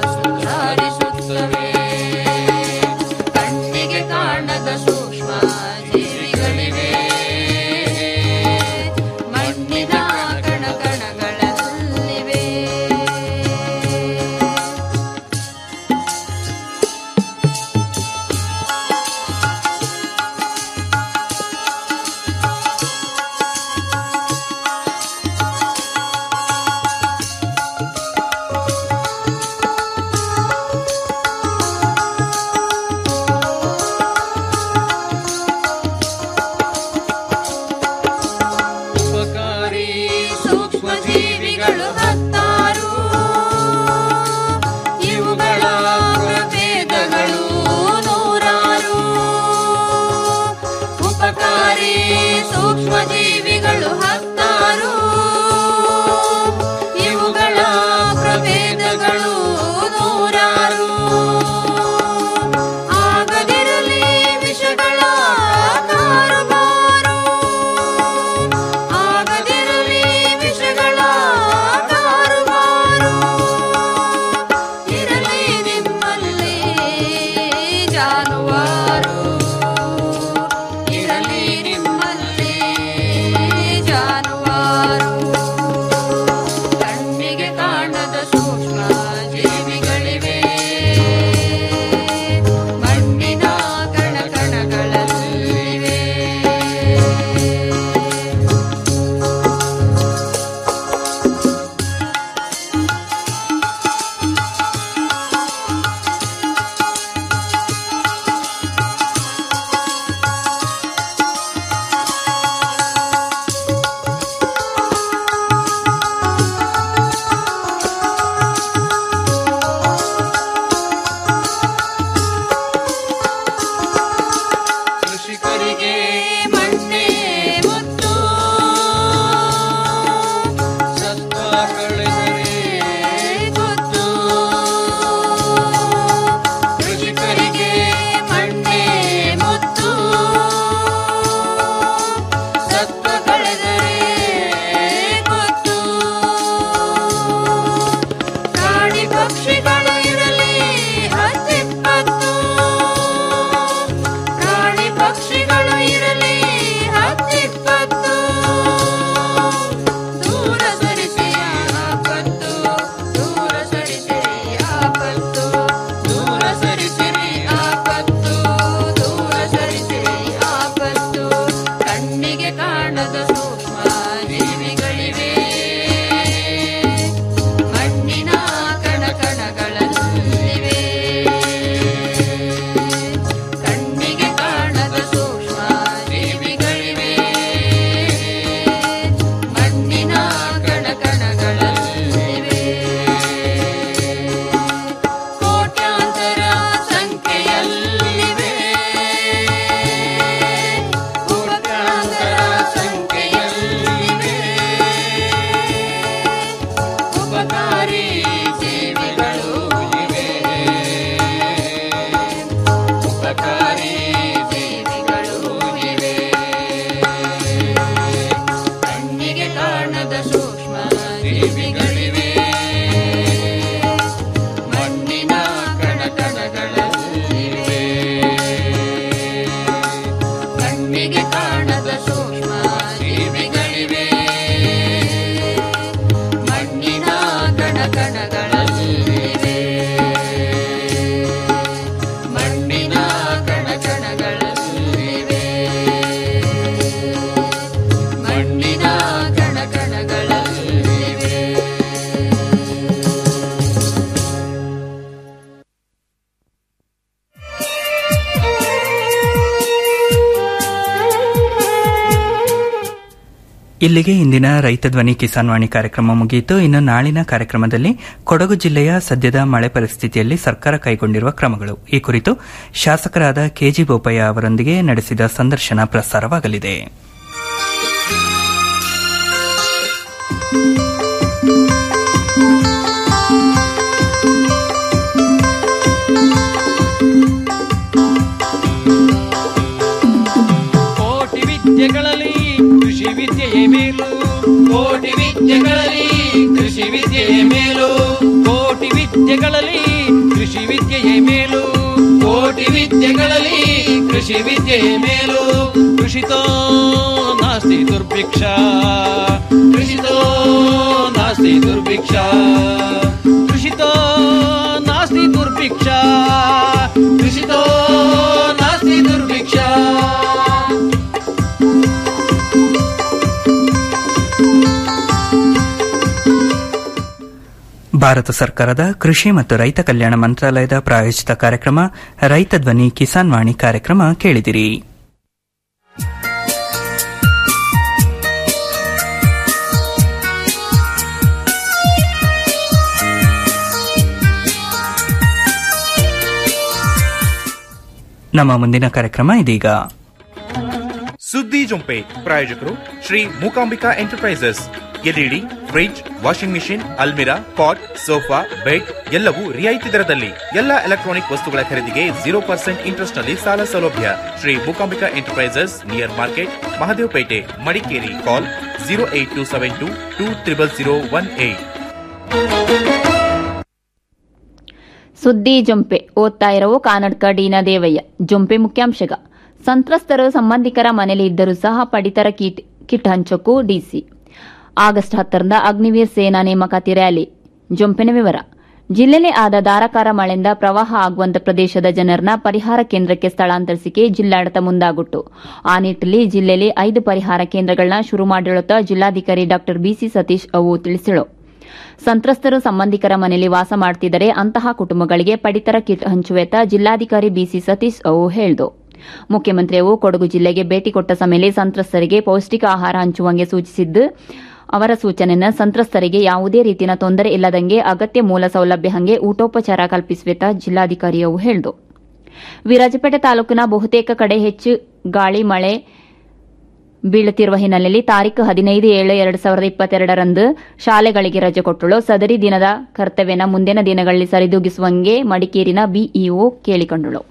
ಜೀವಿಗಳಿವೆ ಮಣ್ಣಿನ ಕಣಕಣಗಳಲ್ಲಿವೆ ಕಣ್ಣಿಗೆ ಕಾಣದ ಸೂಕ್ಷ್ಮ ಜೀವಿಗಳಿವೆ ಮಣ್ಣಿನ ಕಣಕಣಗಳಲ್ಲಿವೆ ಮಣ್ಣಿನ ಕಣಕಣಗಳಲ್ಲಿವೆ ಮಣ್ಣಿನ ಕಣಕಣಗಳಲ್ಲಿವೆ ಇಲ್ಲಿಗೆ ಇಂದಿನ ರೈತ ಧ್ವನಿ ಕಿಸಾನ್ ವಾಣಿ ಕಾರ್ಯಕ್ರಮ ಮುಗಿಯಿತು ಇನ್ನು ನಾಳಿನ ಕಾರ್ಯಕ್ರಮದಲ್ಲಿ ಕೊಡಗು ಜಿಲ್ಲೆಯ ಸದ್ಯದ ಮಳೆ ಪರಿಸ್ಥಿತಿಯಲ್ಲಿ ಸರ್ಕಾರ ಕೈಗೊಂಡಿರುವ ಕ್ರಮಗಳು ಈ ಕುರಿತು ಶಾಸಕರಾದ ಕೆಜಿ ಬೋಪಯ್ಯ ಅವರೊಂದಿಗೆ ನಡೆಸಿದ ಸಂದರ್ಶನ ಪ್ರಸಾರವಾಗಲಿದೆ ಕೋಟಿ ವಿದ್ಯೆಗಳಲ್ಲಿ ಕೃಷಿ ವಿದ್ಯೆಯೇ ಮೇಲು ಕೋಟಿ ವಿದ್ಯೆಗಳಲ್ಲಿ ಕೃಷಿ ವಿದ್ಯೆಯೇ ಮೇಲು ಕೋಟಿ ವಿದ್ಯೆಗಳಲ್ಲಿ ಕೃಷಿ ವಿದ್ಯೆಯೇ ಮೇಲು ಕೋಟಿ ವಿದ್ಯೆಗಳಲ್ಲಿ ಕೃಷಿ ವಿದ್ಯೆಯೇ ಮೇಲು ಕೃಷಿತೋ ನಾಸ್ತಿ ದುರ್ಭಿಕ್ಷ ಕೃಷಿತೋ ನಾಸ್ತಿ ದುರ್ಭಿಕ್ಷ ಕೃಷಿತೋ ನಾಸ್ತಿ ದುರ್ಭಿಕ್ಷ ಕೃಷಿತೋ ನಾಸ್ತಿ ದುರ್ಭಿಕ್ಷ ಭಾರತ ಸರ್ಕಾರದ ಕೃಷಿ ಮತ್ತು ರೈತ ಕಲ್ಯಾಣ ಮಂತ್ರಾಲಯದ ಪ್ರಾಯೋಜಿತ ಕಾರ್ಯಕ್ರಮ ರೈತ ಧ್ವನಿ ಕಿಸಾನ್ ವಾಣಿ ಕಾರ್ಯಕ್ರಮ ಕೇಳಿದಿರಿ ನಮ್ಮ ಮುಂದಿನ ಕಾರ್ಯಕ್ರಮ ಇದೀಗ ಸುದ್ದಿ ಜೊಂಪೆ ಪ್ರಾಯೋಜಕರು Shri Mookambika enterprises LED fridge washing machine ಅಲ್ಮಿರಾ ಪಾಟ್ ಸೋಫಾ ಬೆಡ್ ಎಲ್ಲವೂ ರಿಯಾಯಿತಿ ದರದಲ್ಲಿ ಎಲ್ಲ ಎಲೆಕ್ಟ್ರಾನಿಕ್ ವಸ್ತುಗಳ ಖರೀದಿಗೆ ಜೀರೋ ಪರ್ಸೆಂಟ್ ಇಂಟ್ರೆಸ್ಟ್ ನಲ್ಲಿ ಸಾಲ ಸೌಲಭ್ಯ Shri Mookambika enterprises near market Mahadevpet Madikeri call zero eight two seven two two triple zero one eight ಸುದ್ದಿ ಜೊಂಪೆ ಓದ್ತಾ ಇರವು ಕಾನಡ್ಕ ಡಿನ ದೇವಯ್ಯ ಜೊಂಪೆ ಮುಖ್ಯಾಂಶಗ ಸಂತ್ರಸ್ತರು ಸಂಬಂಧಿಕರ ಮನೆಯಲ್ಲಿ ಇದ್ದರೂ ಸಹ ಪಡಿತರ ಕಿಟ್ ಕಿಟ್ ಹಂಚೋಕು ಡಿಸಿ ಆಗಸ್ಟ್ ಹತ್ತರಿಂದ ಅಗ್ನಿವೀರ್ ಸೇನಾ ನೇಮಕಾತಿ ರ್ಯಾಲಿ ಜೊಂಪಿನ ವಿವರ ಜಿಲ್ಲೆಯಲ್ಲಿ ಆದ ಧಾರಾಕಾರ ಮಳೆಯಿಂದ ಪ್ರವಾಹ ಆಗುವಂತ ಪ್ರದೇಶದ ಜನರನ್ನ ಪರಿಹಾರ ಕೇಂದ್ರಕ್ಕೆ ಸ್ಥಳಾಂತರಿಸಿಕೆ ಜಿಲ್ಲಾಡಳಿತ ಮುಂದಾಗುಟ್ಟು ಆ ನಿಟ್ಟಿನಲ್ಲಿ ಜಿಲ್ಲೆಯಲ್ಲಿ ಐದು ಪರಿಹಾರ ಕೇಂದ್ರಗಳನ್ನ ಶುರು ಮಾಡಿರುತ್ತಾ ಜಿಲ್ಲಾಧಿಕಾರಿ ಡಾ ಬಿಸಿ ಸತೀಶ್ ಅವು ತಿಳಿಸಿಳು ಸಂತ್ರಸ್ತರು ಸಂಬಂಧಿಕರ ಮನೆಯಲ್ಲಿ ವಾಸ ಮಾಡ್ತಿದ್ದರೆ ಅಂತಹ ಕುಟುಂಬಗಳಿಗೆ ಪಡಿತರ ಕಿಟ್ ಹಂಚುವೆತ ಜಿಲ್ಲಾಧಿಕಾರಿ ಬಿಸಿ ಸತೀಶ್ ಅವು ಹೇಳಿದು ಮುಖ್ಯಮಂತ್ರಿಯವು ಕೊಡಗು ಜಿಲ್ಲೆಗೆ ಭೇಟಿ ಕೊಟ್ಟ ಸಮಯದಲ್ಲಿ ಸಂತ್ರಸ್ತರಿಗೆ ಪೌಷ್ಟಿಕ ಆಹಾರ ಹಂಚುವಂಗೆ ಸೂಚಿಸಿದ್ದು ಅವರ ಸೂಚನೆನ ಸಂತ್ರಸ್ತರಿಗೆ ಯಾವುದೇ ರೀತಿಯ ತೊಂದರೆ ಇಲ್ಲದಂಗೆ ಅಗತ್ಯ ಮೂಲ ಸೌಲಭ್ಯ ಹಂಗೆ ಊಟೋಪಚಾರ ಕಲ್ಪಿಸುವೆತ ಜಿಲ್ಲಾಧಿಕಾರಿಯವು ಹೇಳಿದು ವಿರಾಜಪೇಟೆ ತಾಲೂಕಿನ ಬಹುತೇಕ ಕಡೆ ಹೆಚ್ಚು ಗಾಳಿ ಮಳೆ ಬೀಳುತ್ತಿರುವ ಹಿನ್ನೆಲೆಯಲ್ಲಿ ತಾರೀಕು ಹದಿನೈದು ಏಳು ಎರಡು ಸಾವಿರದ ಇಪ್ಪತ್ತೆರಡರಂದು ಶಾಲೆಗಳಿಗೆ ರಜೆ ಕೊಟ್ಟಳು ಸದರಿ ದಿನದ ಕರ್ತವ್ಯನ ಮುಂದಿನ ದಿನಗಳಲ್ಲಿ ಸರಿದೂಗಿಸುವಂಗೆ ಮಡಿಕೇರಿನ ಬಿಇಒ ಕೇಳಿಕೊಂಡಳು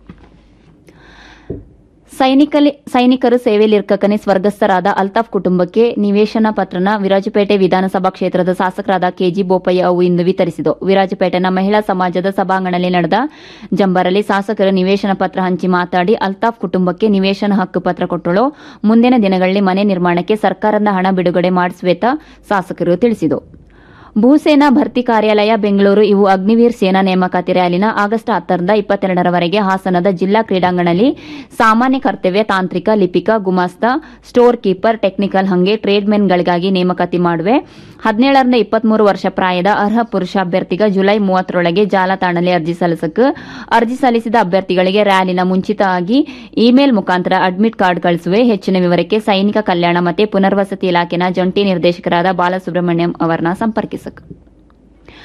ಸೈನಿಕಲಿ ಸೈನಿಕರು ಸೇವೆಯಲ್ಲಿರ್ಕಕನೆ ಸ್ವರ್ಗಸ್ಥರಾದ ಅಲ್ತಾಫ್ ಕುಟುಂಬಕ್ಕೆ ನಿವೇಶನ ಪತ್ರನ ವಿರಾಜಪೇಟೆ ವಿಧಾನಸಭಾ ಕ್ಷೇತ್ರದ ಶಾಸಕರಾದ ಕೆಜಿ ಬೋಪಯ್ಯ ಅವು ಇಂದು ವಿತರಿಸಿತು ವಿರಾಜಪೇಟೆನ ಮಹಿಳಾ ಸಮಾಜದ ಸಭಾಂಗಣದಲ್ಲಿ ನಡೆದ ಜಂಬರಲ್ಲಿ ಶಾಸಕರು ನಿವೇಶನ ಪತ್ರ ಹಂಚಿ ಮಾತಾಡಿ ಅಲ್ತಾಫ್ ಕುಟುಂಬಕ್ಕೆ ನಿವೇಶನ ಹಕ್ಕು ಪತ್ರ ಕೊಟ್ಟಳು ಮುಂದಿನ ದಿನಗಳಲ್ಲಿ ಮನೆ ನಿರ್ಮಾಣಕ್ಕೆ ಸರ್ಕಾರದ ಹಣ ಬಿಡುಗಡೆ ಮಾಡಿಸುವೇತ ಶಾಸಕರು ತಿಳಿಸಿದರು ಭೂಸೇನಾ ಭರ್ತಿ ಕಾರ್ಯಾಲಯ ಬೆಂಗಳೂರು ಇವು ಅಗ್ನಿವೀರ್ ಸೇನಾ ನೇಮಕಾತಿ ರ್ಯಾಲಿನ ಆಗಸ್ಟ್ ಹತ್ತರಿಂದ ಇಪ್ಪತ್ತೆರಡರವರೆಗೆ ಹಾಸನದ ಜಿಲ್ಲಾ ಕ್ರೀಡಾಂಗಣದಲ್ಲಿ ಸಾಮಾನ್ಯ ಕರ್ತವ್ಯ ತಾಂತ್ರಿಕ ಲಿಪಿಕ ಗುಮಾಸ್ತ ಸ್ಟೋರ್ ಕೀಪರ್ ಟೆಕ್ನಿಕಲ್ ಹಂಗೆ ಟ್ರೇಡ್ಮೆನ್ಗಳಿಗಾಗಿ ನೇಮಕಾತಿ ಮಾಡುವೆ ಹದಿನೇಳರಿಂದ ಇಪ್ಪತ್ಮೂರು ವರ್ಷ ಪ್ರಾಯದ ಅರ್ಹ ಪುರುಷ ಅಭ್ಯರ್ಥಿಗ ಜುಲೈ ಮೂವತ್ತರೊಳಗೆ ಜಾಲತಾಣದಲ್ಲಿ ಅರ್ಜಿ ಸಲ್ಲಿಸಕ್ಕೆ ಅರ್ಜಿ ಸಲ್ಲಿಸಿದ ಅಭ್ಯರ್ಥಿಗಳಿಗೆ ರ್ಯಾಲಿನ ಮುಂಚಿತವಾಗಿ ಇಮೇಲ್ ಮುಖಾಂತರ ಅಡ್ಮಿಟ್ ಕಾರ್ಡ್ ಕಳಿಸುವೆ ಹೆಚ್ಚಿನ ವಿವರಕ್ಕೆ ಸೈನಿಕ ಕಲ್ಯಾಣ ಮತ್ತು ಪುನರ್ವಸತಿ ಇಲಾಖೆನ ಜಂಟಿ ನಿರ್ದೇಶಕರಾದ ಬಾಲಸುಬ್ರಹ್ಮಣ್ಯಂ ಅವರನ್ನ ಸಂಪರ್ಕಿಸಕ್ಕೆ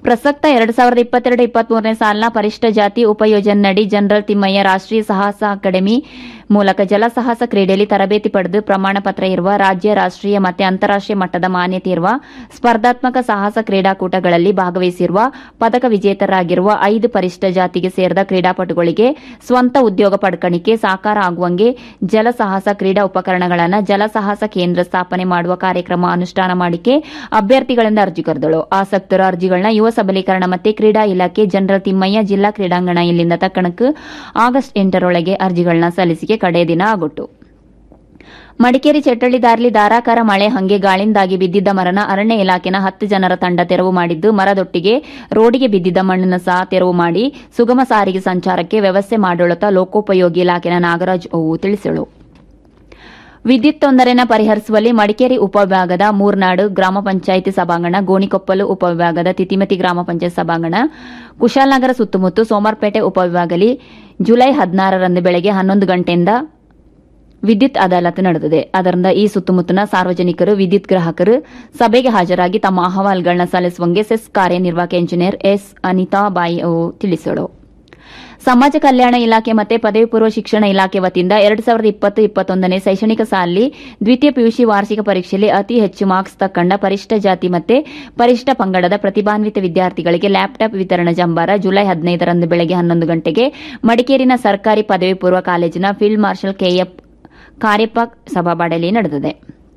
ಪ್ರಸಕ್ತ ಎರಡ್ ಸಾವಿರದ ಇಪ್ಪತ್ತೆರಡು ಇಪ್ಪತ್ಮೂರನೇ ಸಾಲಿನ ಪರಿಷ್ಠ ಜಾತಿ ಉಪಯೋಜನೆಯಡಿ ಜನರಲ್ ತಿಮ್ಮಯ್ಯ ರಾಷ್ಟ್ರೀಯ ಸಾಹಸ ಅಕಾಡೆಮಿ ಮೂಲಕ ಜಲಸಾಹಸ ಕ್ರೀಡೆಯಲ್ಲಿ ತರಬೇತಿ ಪಡೆದು ಪ್ರಮಾಣ ಪತ್ರ ಇರುವ ರಾಜ್ಯ ರಾಷ್ಟ್ರೀಯ ಮತ್ತು ಅಂತಾರಾಷ್ಟ್ರೀಯ ಮಟ್ಟದ ಮಾನ್ಯತೆ ಇರುವ ಸ್ಪರ್ಧಾತ್ಮಕ ಸಾಹಸ ಕ್ರೀಡಾಕೂಟಗಳಲ್ಲಿ ಭಾಗವಹಿಸಿರುವ ಪದಕ ವಿಜೇತರಾಗಿರುವ ಐದು ಪರಿಷ್ಠ ಜಾತಿಗೆ ಸೇರಿದ ಕ್ರೀಡಾಪಟುಗಳಿಗೆ ಸ್ವಂತ ಉದ್ಯೋಗ ಪಡ್ಕಣಿಕೆ ಸಾಕಾರ ಆಗುವಂಗೆ ಜಲಸಾಹಸ ಕ್ರೀಡಾ ಉಪಕರಣಗಳನ್ನು ಜಲಸಾಹಸ ಕೇಂದ್ರ ಸ್ಥಾಪನೆ ಮಾಡುವ ಕಾರ್ಯಕ್ರಮ ಅನುಷ್ಠಾನ ಮಾಡಿಕೆ ಅಭ್ಯರ್ಥಿಗಳಿಂದ ಅರ್ಜಿ ಕರೆದಳು ಆಸಕ್ತರು ಅರ್ಜಿಗಳನ್ನ ಯುವ ಸಬಲೀಕರಣ ಮತ್ತು ಕ್ರೀಡಾ ಇಲಾಖೆ ಜನರಲ್ ತಿಮ್ಮಯ್ಯ ಜಿಲ್ಲಾ ಕ್ರೀಡಾಂಗಣ ಇಲ್ಲಿಂದ ತಕ್ಕಣಕ್ಕೆ ಆಗಸ್ಟ್ ಎಂಟರೊಳಗೆ ಅರ್ಜಿಗಳನ್ನ ಸಲ್ಲಿಸಿಕೆ ಕಡೆ ದಿನ ಆಗುಟ್ಟು ಮಡಿಕೇರಿ ಚಟ್ಟಳ್ಳಿ ದಾರ್ಲಿ ಧಾರಾಕಾರ ಮಳೆ ಹಂಗೆ ಗಾಳಿಂದಾಗಿ ಬಿದ್ದಿದ್ದ ಮರನ ಅರಣ್ಯ ಇಲಾಖೆನ ಹತ್ತು ಜನರ ತಂಡ ತೆರವು ಮಾಡಿದ್ದು ಮರದೊಟ್ಟಿಗೆ ರೋಡಿಗೆ ಬಿದ್ದಿದ್ದ ಮಣ್ಣನ್ನು ಸಹ ತೆರವು ಮಾಡಿ ಸುಗಮ ಸಾರಿಗೆ ಸಂಚಾರಕ್ಕೆ ವ್ಯವಸ್ಥೆ ಮಾಡೋಳತ ಲೋಕೋಪಯೋಗಿ ಇಲಾಖೆನ ನಾಗರಾಜ್ ಓವು ತಿಳಿಸಳು ವಿದ್ಯುತ್ ತೊಂದರೆನ ಪರಿಹರಿಸುವಲ್ಲಿ ಮಡಿಕೇರಿ ಉಪವಿಭಾಗದ ಮೂರ್ನಾಡು ಗ್ರಾಮ ಪಂಚಾಯಿತಿ ಸಭಾಂಗಣ ಗೋಣಿಕೊಪ್ಪಲು ಉಪವಿಭಾಗದ ತಿತಿಮತಿ ಗ್ರಾಮ ಪಂಚಾಯತ್ ಸಭಾಂಗಣ ಕುಶಾಲನಗರ ಸುತ್ತಮುತ್ತ ಸೋಮವಾರಪೇಟೆ ಉಪವಿಭಾಗದಲ್ಲಿ ಜುಲೈ ಹದಿನಾರರಂದು ಬೆಳಗ್ಗೆ ಹನ್ನೊಂದು ಗಂಟೆಯಿಂದ ವಿದ್ಯುತ್ ಅದಾಲತ್ ನಡೆದಿದೆ ಅದರಿಂದ ಈ ಸುತ್ತಮುತ್ತಲಿನ ಸಾರ್ವಜನಿಕರು ವಿದ್ಯುತ್ ಗ್ರಾಹಕರು ಸಭೆಗೆ ಹಾಜರಾಗಿ ತಮ್ಮ ಅಹವಾಲುಗಳನ್ನ ಸಲ್ಲಿಸುವಂಗೆ ಸೆಸ್ ಕಾರ್ಯನಿರ್ವಾಹಕ ಇಂಜಿನಿಯರ್ ಎಸ್ ಅನಿತಾ ಬಾಯಿ ಅವರು ತಿಳಿಸಿದರು ಸಮಾಜ ಕಲ್ಯಾಣ ಇಲಾಖೆ ಮತ್ತು ಪದವಿ ಪೂರ್ವ ಶಿಕ್ಷಣ ಇಲಾಖೆ ವತಿಯಿಂದ ಎರಡು ಸಾವಿರದ ಇಪ್ಪತ್ತು ಇಪ್ಪತ್ತೊಂದನೇ ಶೈಕ್ಷಣಿಕ ಸಾಲಿನಲ್ಲಿ ದ್ವಿತೀಯ ಪಿಯುಸಿ ವಾರ್ಷಿಕ ಪರೀಕ್ಷೆಯಲ್ಲಿ ಅತಿ ಹೆಚ್ಚು ಮಾರ್ಕ್ಸ್ ತಕ್ಕಂಡ ಪರಿಷ್ಠ ಜಾತಿ ಮತ್ತು ಪರಿಷ್ಠ ಪಂಗಡದ ಪ್ರತಿಭಾನ್ವಿತ ವಿದ್ಯಾರ್ಥಿಗಳಿಗೆ ಲ್ಯಾಪ್ಟಾಪ್ ವಿತರಣಾ ಜಂಬಾರ ಜುಲೈ ಹದಿನೈದರಂದು ಬೆಳಗ್ಗೆ ಹನ್ನೊಂದು ಗಂಟೆಗೆ ಮಡಿಕೇರಿನ ಸರ್ಕಾರಿ ಪದವಿ ಪೂರ್ವ ಕಾಲೇಜಿನ ಫೀಲ್ಡ್ ಮಾರ್ಷಲ್ ಕೆಎಫ್ ಕಾರ್ಯಪ್ಪ ಸಭಾಬಾಡಲಿ ನಡೆದಿದೆ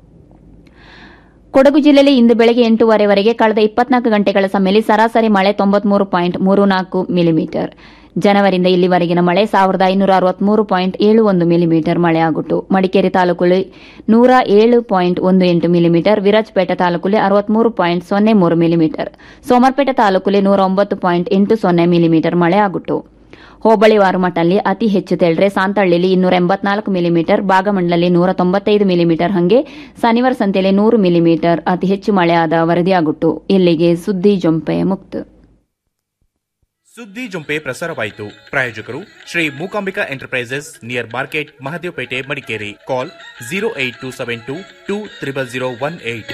ಕೊಡಗು ಜಿಲ್ಲೆಯಲ್ಲಿ ಇಂದು ಬೆಳಗ್ಗೆ ಎಂಟೂವರೆವರೆಗೆ ಕಳೆದ ಇಪ್ಪತ್ನಾಲ್ಕು ಗಂಟೆಗಳ ಸಮಯದಲ್ಲಿ ಸರಾಸರಿ ಮಳೆ ತೊಂಬತ್ಮೂರು ಪಾಯಿಂಟ್ ಮೂರು ನಾಲ್ಕು ಮಿಲಿಮೀಟರ್ ಜನವರಿಂದ ಇಲ್ಲಿವರೆಗಿನ ಮಳೆ ಸಾವಿರದ ಐನೂರ ಅರವತ್ಮೂರು ಪಾಯಿಂಟ್ ಏಳು ಒಂದು ಮಿಲಿಮೀಟರ್ ಮಳೆ ಆಗುಟ್ಟು ಮಡಿಕೇರಿ ತಾಲೂಕಲ್ಲಿ ನೂರ ಏಳು ಪಾಯಿಂಟ್ ಒಂದು ಎಂಟು ಮಿಲಿಮೀಟರ್ ವಿರಾಜಪೇಟೆ ತಾಲೂಕಲ್ಲಿ ಅರವತ್ಮೂರು ಪಾಯಿಂಟ್ ಸೊನ್ನೆ ಮೂರು ಮಿಲಿಮೀಟರ್ ಸೋಮರ್ಪೇಟೆ ತಾಲೂಕಲ್ಲಿ ನೂರ ಒಂಬತ್ತು ಪಾಯಿಂಟ್ ಎಂಟು ಸೊನ್ನೆ ಮಿಲಿಮೀಟರ್ ಮಳೆ ಆಗುಟ್ಟು ಹೋಬಳಿ ವಾರುಮಠಲ್ಲಿ ಅತಿ ಹೆಚ್ಚು ತೆಳ್ರೆ ಸಾಂತಳ್ಳಿಲಿ ಇನ್ನೂರ ಎಂಬತ್ನಾಲ್ಕು ಮಿಲಿಮೀಟರ್ ಭಾಗಮಂಡಲಲ್ಲಿ ನೂರ ತೊಂಬತ್ತೈದು ಮಿಲಿಮೀಟರ್ ಹಂಗೆ ಶನಿವಾರ ಸಂತೆಯಲ್ಲಿ ನೂರು ಮಿಲಿಮೀಟರ್ ಅತಿ ಹೆಚ್ಚು ಮಳೆಯಾದ ವರದಿಯಾಗುಟ್ಟು ಇಲ್ಲಿಗೆ ಸುದ್ದಿ ಜೊಂಪೆ ಮುಕ್ತ ಸುದ್ದಿ ಜೊಂಪೆ ಪ್ರಸಾರವಾಯಿತು ಪ್ರಾಯೋಜಕರು Shri Mookambika enterprises near market Mahadevpet Madikeri call zero eight two seven two two triple zero one eight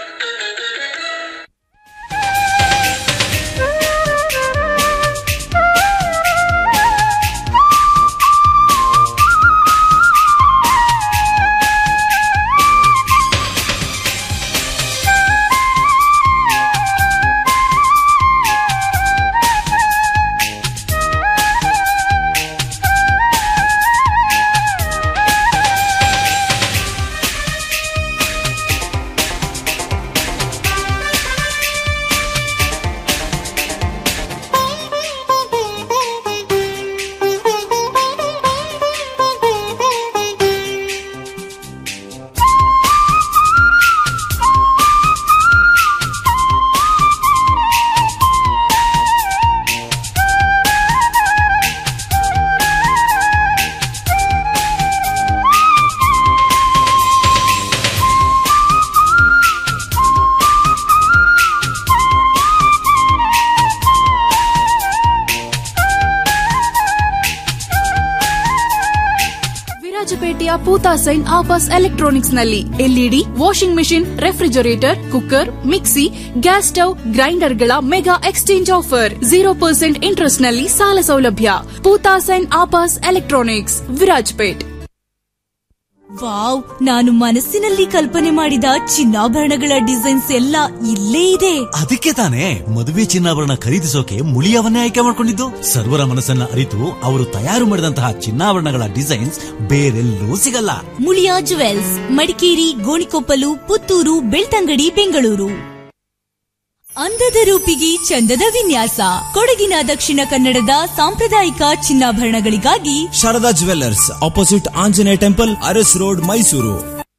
ವಿರಾಜಪೇಟೆಯ ಪೂತಾ ಸೈನ್ ಆಪಸ್ ಎಲೆಕ್ಟ್ರಾನಿಕ್ಸ್ ನಲ್ಲಿ LED washing machine refrigerator cooker mixie gas stove ಗ್ರೈಂಡರ್ಗಳ mega exchange offer zero percent interest ನಲ್ಲಿ ಸಾಲ ಸೌಲಭ್ಯ ಪೂತಾ ಸೈನ್ ಆಪಸ್ ಎಲೆಕ್ಟ್ರಾನಿಕ್ಸ್ ವಿರಾಜಪೇಟ್ ವಾವ್ ನಾನು ಮನಸ್ಸಿನಲ್ಲಿ ಕಲ್ಪನೆ ಮಾಡಿದ ಚಿನ್ನಾಭರಣಗಳ ಡಿಸೈನ್ಸ್ ಎಲ್ಲ ಇಲ್ಲೇ ಇದೆ ಅದಕ್ಕೆ ತಾನೇ ಮದುವೆ ಚಿನ್ನಾಭರಣ ಖರೀದಿಸೋಕೆ ಮುಳಿಯವನ್ನೇ ಆಯ್ಕೆ ಮಾಡಿಕೊಂಡಿದ್ದು ಸರ್ವರ ಮನಸ್ಸನ್ನ ಅರಿತು ಅವರು ತಯಾರು ಮಾಡಿದಂತಹ ಚಿನ್ನಾಭರಣಗಳ ಡಿಸೈನ್ಸ್ ಬೇರೆಲ್ಲೂ ಸಿಗಲ್ಲ ಮುಳಿಯಾ ಜುವೆಲ್ಸ್ ಮಡಿಕೇರಿ ಗೋಣಿಕೊಪ್ಪಲು ಪುತ್ತೂರು ಬೆಳ್ತಂಗಡಿ ಬೆಂಗಳೂರು ಅಂದದ ರೂಪಿಗೆ ಚಂದದ ವಿನ್ಯಾಸ ಕೊಡಗಿನ ದಕ್ಷಿಣ ಕನ್ನಡದ ಸಾಂಪ್ರದಾಯಿಕ ಚಿನ್ನಾಭರಣಗಳಿಗಾಗಿ Sharada jewellers opposite Anjaneya temple Aras road Mysuru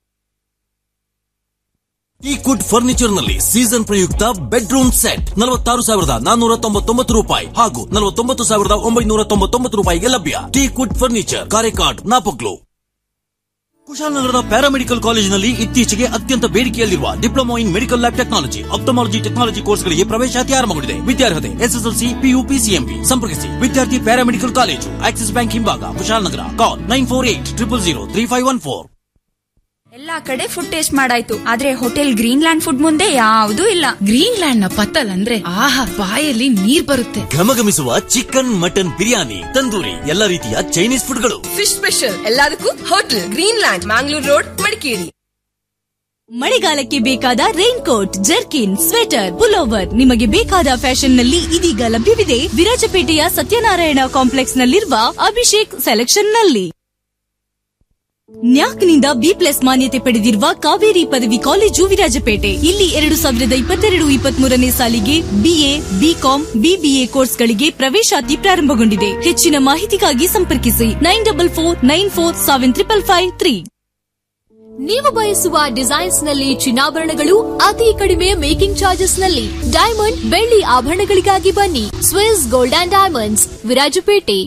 ಈ ಕುಡ್ ಫರ್ನಿಚರ್ ನಲ್ಲಿ ಸೀಸನ್ ಪ್ರಯುಕ್ತ ಬೆಡ್ರೂಮ್ ಸೆಟ್ ನಲವತ್ತಾರು ಸಾವಿರದ ನಾನ್ನೂರ ತೊಂಬತ್ತೊಂಬತ್ತು ರೂಪಾಯಿ ಹಾಗೂ ನಲವತ್ತೊಂಬತ್ತು ಸಾವಿರದ ಒಂಬೈನೂರ ತೊಂಬತ್ತೊಂಬತ್ತು ರೂಪಾಯಿಗೆ ಲಭ್ಯ ಟೀ ಕುಡ್ ಫರ್ನಿಚರ್ ಕಾರೆಕಾಡ್ ನಾಪಕ್ಲು ಕುಶಾಲನಗರದ ಪ್ಯಾರಾಮೆಡಿಕಲ್ ಕಾಲೇಜಿನಲ್ಲಿ ಇತ್ತೀಚೆಗೆ ಅತ್ಯಂತ ಬೇಡಿಕೆಯಲ್ಲಿರುವ diploma in medical lab technology ophthalmology technology ಕೋರ್ಸ್ಗಳಿಗೆ ಪ್ರವೇಶಾತಿ ಆರಂಭಗೊಂಡಿದೆ ವಿದ್ಯಾರ್ಹತೆ ಎಸ್ಎಸ್ಎಲ್ಸಿ ಪಿಯು ಪಿಸಿಎಂಬಿ ಸಂಪರ್ಕಿಸಿ ವಿದ್ಯಾರ್ಥಿ ಪ್ಯಾರಾಮೆಡಿಕಲ್ ಕಾಲೇಜು ಆಕ್ಸಿಸ್ ಬ್ಯಾಂಕ್ ಹಿಂಭಾಗ Kushalnagar call nine four eight triple zero three five one four ಎಲ್ಲಾ ಕಡೆ ಫುಡ್ ಟೇಸ್ಟ್ ಮಾಡಾಯ್ತು ಆದ್ರೆ ಹೋಟೆಲ್ ಗ್ರೀನ್ ಲ್ಯಾಂಡ್ ಫುಡ್ ಮುಂದೆ ಯಾವ್ದೂ ಇಲ್ಲ ಗ್ರೀನ್ ಲ್ಯಾಂಡ್ ನ ಪತ್ತಲ್ ಅಂದ್ರೆ ಆಹಾ ಬಾಯಲ್ಲಿ ನೀರ್ ಬರುತ್ತೆ ಘಮಘಮಿಸುವ ಚಿಕನ್ ಮಟನ್ ಬಿರಿಯಾನಿ ತಂದೂರಿ ಎಲ್ಲ ರೀತಿಯ ಚೈನೀಸ್ ಫುಡ್ಗಳು ಫಿಶ್ ಸ್ಪೆಷಲ್ ಎಲ್ಲದಕ್ಕೂ hotel Green Land Mangalore road Madikeri ಮಳೆಗಾಲಕ್ಕೆ ಬೇಕಾದ rain coat jerkin sweater pullover ನಿಮಗೆ ಬೇಕಾದ ಫ್ಯಾಷನ್ ನಲ್ಲಿ ಇದೀಗ ಲಭ್ಯವಿದೆ ವಿರಾಜಪೇಟೆಯ ಸತ್ಯನಾರಾಯಣ ಕಾಂಪ್ಲೆಕ್ಸ್ ನಲ್ಲಿರುವ ಅಭಿಷೇಕ್ ಸೆಲೆಕ್ಷನ್ ನಲ್ಲಿ ನ್ಯಾಕ್ನಿಂದ ಬಿ ಪ್ಲಸ್ ಮಾನ್ಯತೆ ಪಡೆದಿರುವ ಕಾವೇರಿ ಪದವಿ ಕಾಲೇಜು ವಿರಾಜಪೇಟೆ ಇಲ್ಲಿ ಎರಡು ಸಾವಿರದ ಇಪ್ಪತ್ತೆರಡು ಇಪ್ಪತ್ಮೂರನೇ ಸಾಲಿಗೆ ಬಿಎ ಬಿಕಾಂ ಬಿಬಿಎ ಕೋರ್ಸ್ಗಳಿಗೆ ಪ್ರವೇಶಾತಿ ಪ್ರಾರಂಭಗೊಂಡಿದೆ ಹೆಚ್ಚಿನ ಮಾಹಿತಿಗಾಗಿ ಸಂಪರ್ಕಿಸಿ nine double four nine four seven triple five three ನೀವು ಬಯಸುವ ಡಿಸೈನ್ಸ್ ನಲ್ಲಿ ಚಿನ್ನಾಭರಣಗಳು ಅತಿ ಕಡಿಮೆ ಮೇಕಿಂಗ್ ಚಾರ್ಜಸ್ ನಲ್ಲಿ ಡೈಮಂಡ್ ಬೆಳ್ಳಿ ಆಭರಣಗಳಿಗಾಗಿ ಬನ್ನಿ Swiss gold and diamonds Virajpet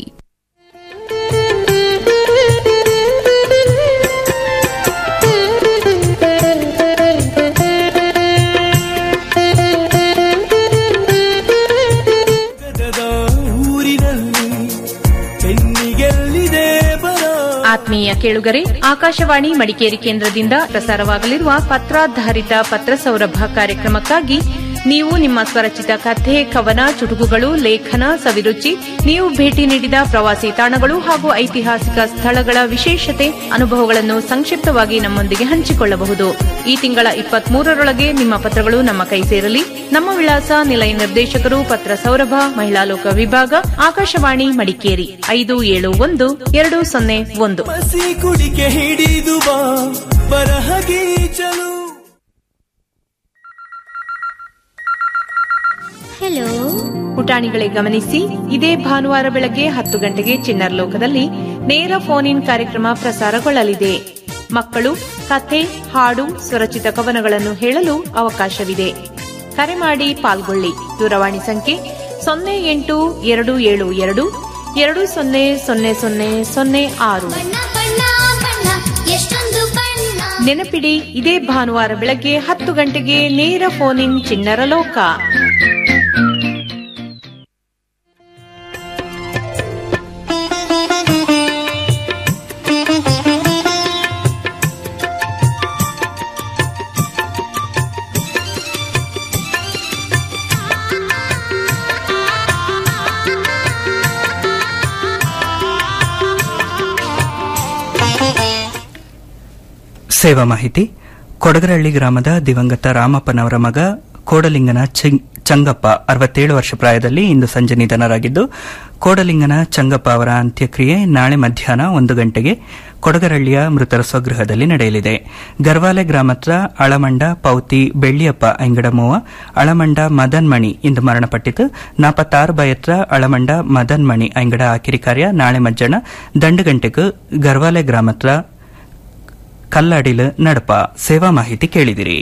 ಊರಿನಲ್ಲಿ ಬೆನ್ನಿಗೆಲ್ಲಿದೆ ಬರ ಆತ್ಮೀಯ ಕೇಳುಗರೆ ಆಕಾಶವಾಣಿ ಮಡಿಕೇರಿ ಕೇಂದ್ರದಿಂದ ಪ್ರಸಾರವಾಗಲಿರುವ ಪತ್ರಾಧಾರಿತ ಪತ್ರ ಸೌರಭ ಕಾರ್ಯಕ್ರಮಕ್ಕಾಗಿ ನೀವು ನಿಮ್ಮ ಸ್ವರಚಿತ ಕಥೆ ಕವನ ಚುಟುಕುಗಳು ಲೇಖನ ಸವಿರುಚಿ ನೀವು ಭೇಟಿ ನೀಡಿದ ಪ್ರವಾಸಿ ತಾಣಗಳು ಹಾಗೂ ಐತಿಹಾಸಿಕ ಸ್ಥಳಗಳ ವಿಶೇಷತೆ ಅನುಭವಗಳನ್ನು ಸಂಕ್ಷಿಪ್ತವಾಗಿ ನಮ್ಮೊಂದಿಗೆ ಹಂಚಿಕೊಳ್ಳಬಹುದು ಈ ತಿಂಗಳ ಇಪ್ಪತ್ಮೂರರೊಳಗೆ ನಿಮ್ಮ ಪತ್ರಗಳು ನಮ್ಮ ಕೈ ಸೇರಲಿ ನಮ್ಮ ವಿಳಾಸ ನಿಲಯ ನಿರ್ದೇಶಕರು ಪತ್ರ ಸೌರಭ ಮಹಿಳಾ ಲೋಕ ವಿಭಾಗ ಆಕಾಶವಾಣಿ ಮಡಿಕೇರಿ ಐದು ಏಳು ಒಂದು ಎರಡು ಸೊನ್ನೆ ಒಂದು ಹಸಿ ಕುಡಿಕೆ ಹಿಡಿದು ಬಾ ಬರಹಗೀಚಲು ಹಲೋ ಪುಟಾಣಿಗಳೇ ಗಮನಿಸಿ ಇದೇ ಭಾನುವಾರ ಬೆಳಗ್ಗೆ ಹತ್ತು ಗಂಟೆಗೆ ಚಿನ್ನರ್ ಲೋಕದಲ್ಲಿ ನೇರ ಫೋನ್ ಇನ್ ಕಾರ್ಯಕ್ರಮ ಪ್ರಸಾರಗೊಳ್ಳಲಿದೆ ಮಕ್ಕಳು ಕಥೆ ಹಾಡು ಸ್ವರಚಿತ ಕವನಗಳನ್ನು ಹೇಳಲು ಅವಕಾಶವಿದೆ ಕರೆ ಮಾಡಿ ಪಾಲ್ಗೊಳ್ಳಿ ದೂರವಾಣಿ ಸಂಖ್ಯೆ ಸೊನ್ನೆ ಎಂಟು ಎರಡು ಏಳು ಎರಡು ಎರಡು ಸೊನ್ನೆ ಸೊನ್ನೆ ಸೊನ್ನೆ ಸೊನ್ನೆ ಆರು ನೆನಪಿಡಿ ಇದೇ ಭಾನುವಾರ ಬೆಳಗ್ಗೆ ಹತ್ತು ಗಂಟೆಗೆ ನೇರ ಫೋನ್ ಇನ್ ಚಿಣ್ಣರ ಲೋಕ ಸೇವಾ ಮಾಹಿತಿ ಕೊಡಗರಹಳ್ಳಿ ಗ್ರಾಮದ ದಿವಂಗತ ರಾಮಪ್ಪನವರ ಮಗ ಕೋಡಲಿಂಗನ ಚಿಂ- ಚಂಗಪ್ಪ ಅರವತ್ತೇಳು ವರ್ಷ ಪ್ರಾಯದಲ್ಲಿ ಇಂದು ಸಂಜೆ ನಿಧನರಾಗಿದ್ದು ಕೋಡಲಿಂಗನ ಚಂಗಪ್ಪ ಅವರ ಅಂತ್ಯಕ್ರಿಯೆ ನಾಳೆ ಮಧ್ಯಾಹ್ನ ಒಂದು ಗಂಟೆಗೆ ಕೊಡಗರಹಳ್ಳಿಯ ಮೃತರ ಸ್ವಗೃಹದಲ್ಲಿ ನಡೆಯಲಿದೆ ಗರ್ವಾಲೆ ಗ್ರಾಮದ ಅಳಮಂಡ ಪೌತಿ ಬೆಳ್ಳಿಯಪ್ಪ ಐಂಗಡಮೂವ ಅಳಮಂಡ ಮದನ್ ಮಣಿ ಇಂದು ಮರಣಪಟ್ಟಿತು ನಾಪತ್ತಾರು ಬಯತ್ರ ಅಳಮಂಡ ಮದನ್ ಮಣಿ ಐಂಗಡ ಆಕಿರಿ ಕಾರ್ಯ ನಾಳೆ ಮಧ್ಯಾಹ್ನ ದಂಡು ಗಂಟೆಗೆ ಗರ್ವಾಲೆ ಗ್ರಾಮದ ಕಲ್ಲಡಿಲು ನಡಪ ಸೇವಾ ಮಾಹಿತಿ ಕೇಳಿದಿರಿ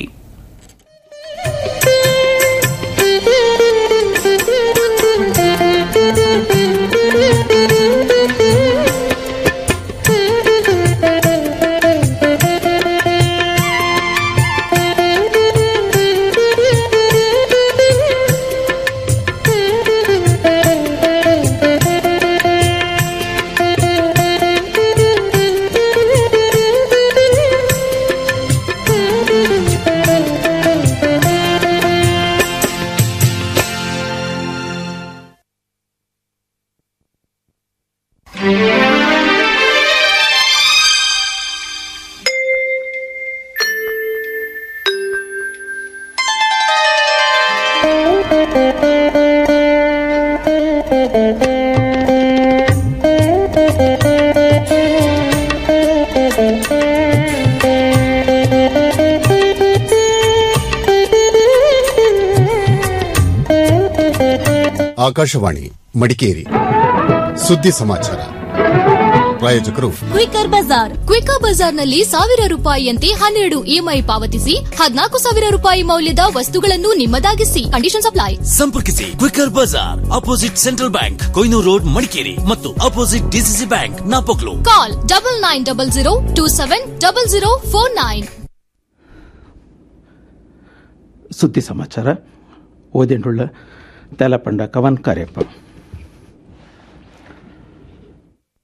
ಆಕಾಶವಾಣಿ ಮಡಿಕೇರಿ ಸುದ್ದಿ ಸಮಾಚಾರ ಪ್ರಾಯೋಜಕರು ಕ್ವಿಕರ್ ಬಜಾರ್ ಕ್ವಿಕರ್ ಬಜಾರ್ನಲ್ಲಿ ಸಾವಿರ ರೂಪಾಯಿಯಂತೆ ಹನ್ನೆರಡು ಇಎಂಐ ಪಾವತಿಸಿ ಹದಿನಾಲ್ಕು ಸಾವಿರ ರೂಪಾಯಿ ಮೌಲ್ಯದ ವಸ್ತುಗಳನ್ನು ನಿಮ್ಮದಾಗಿಸಿ ಕಂಡೀಷನ್ ಅಪ್ಲೈ ಸಂಪರ್ಕಿಸಿ Quicker Bazaar opposite Central Bank Koinur road Madikeri ಮತ್ತು opposite DCC bank Napoklu call double nine double zero two seven double zero four nine ಸುದ್ದಿ ಸಮಾಚಾರ ಓದಿನುಳ್ಳ ತೇಲಪಂಡ ಕವನ್ ಕಾರ್ಯಪ್ಪ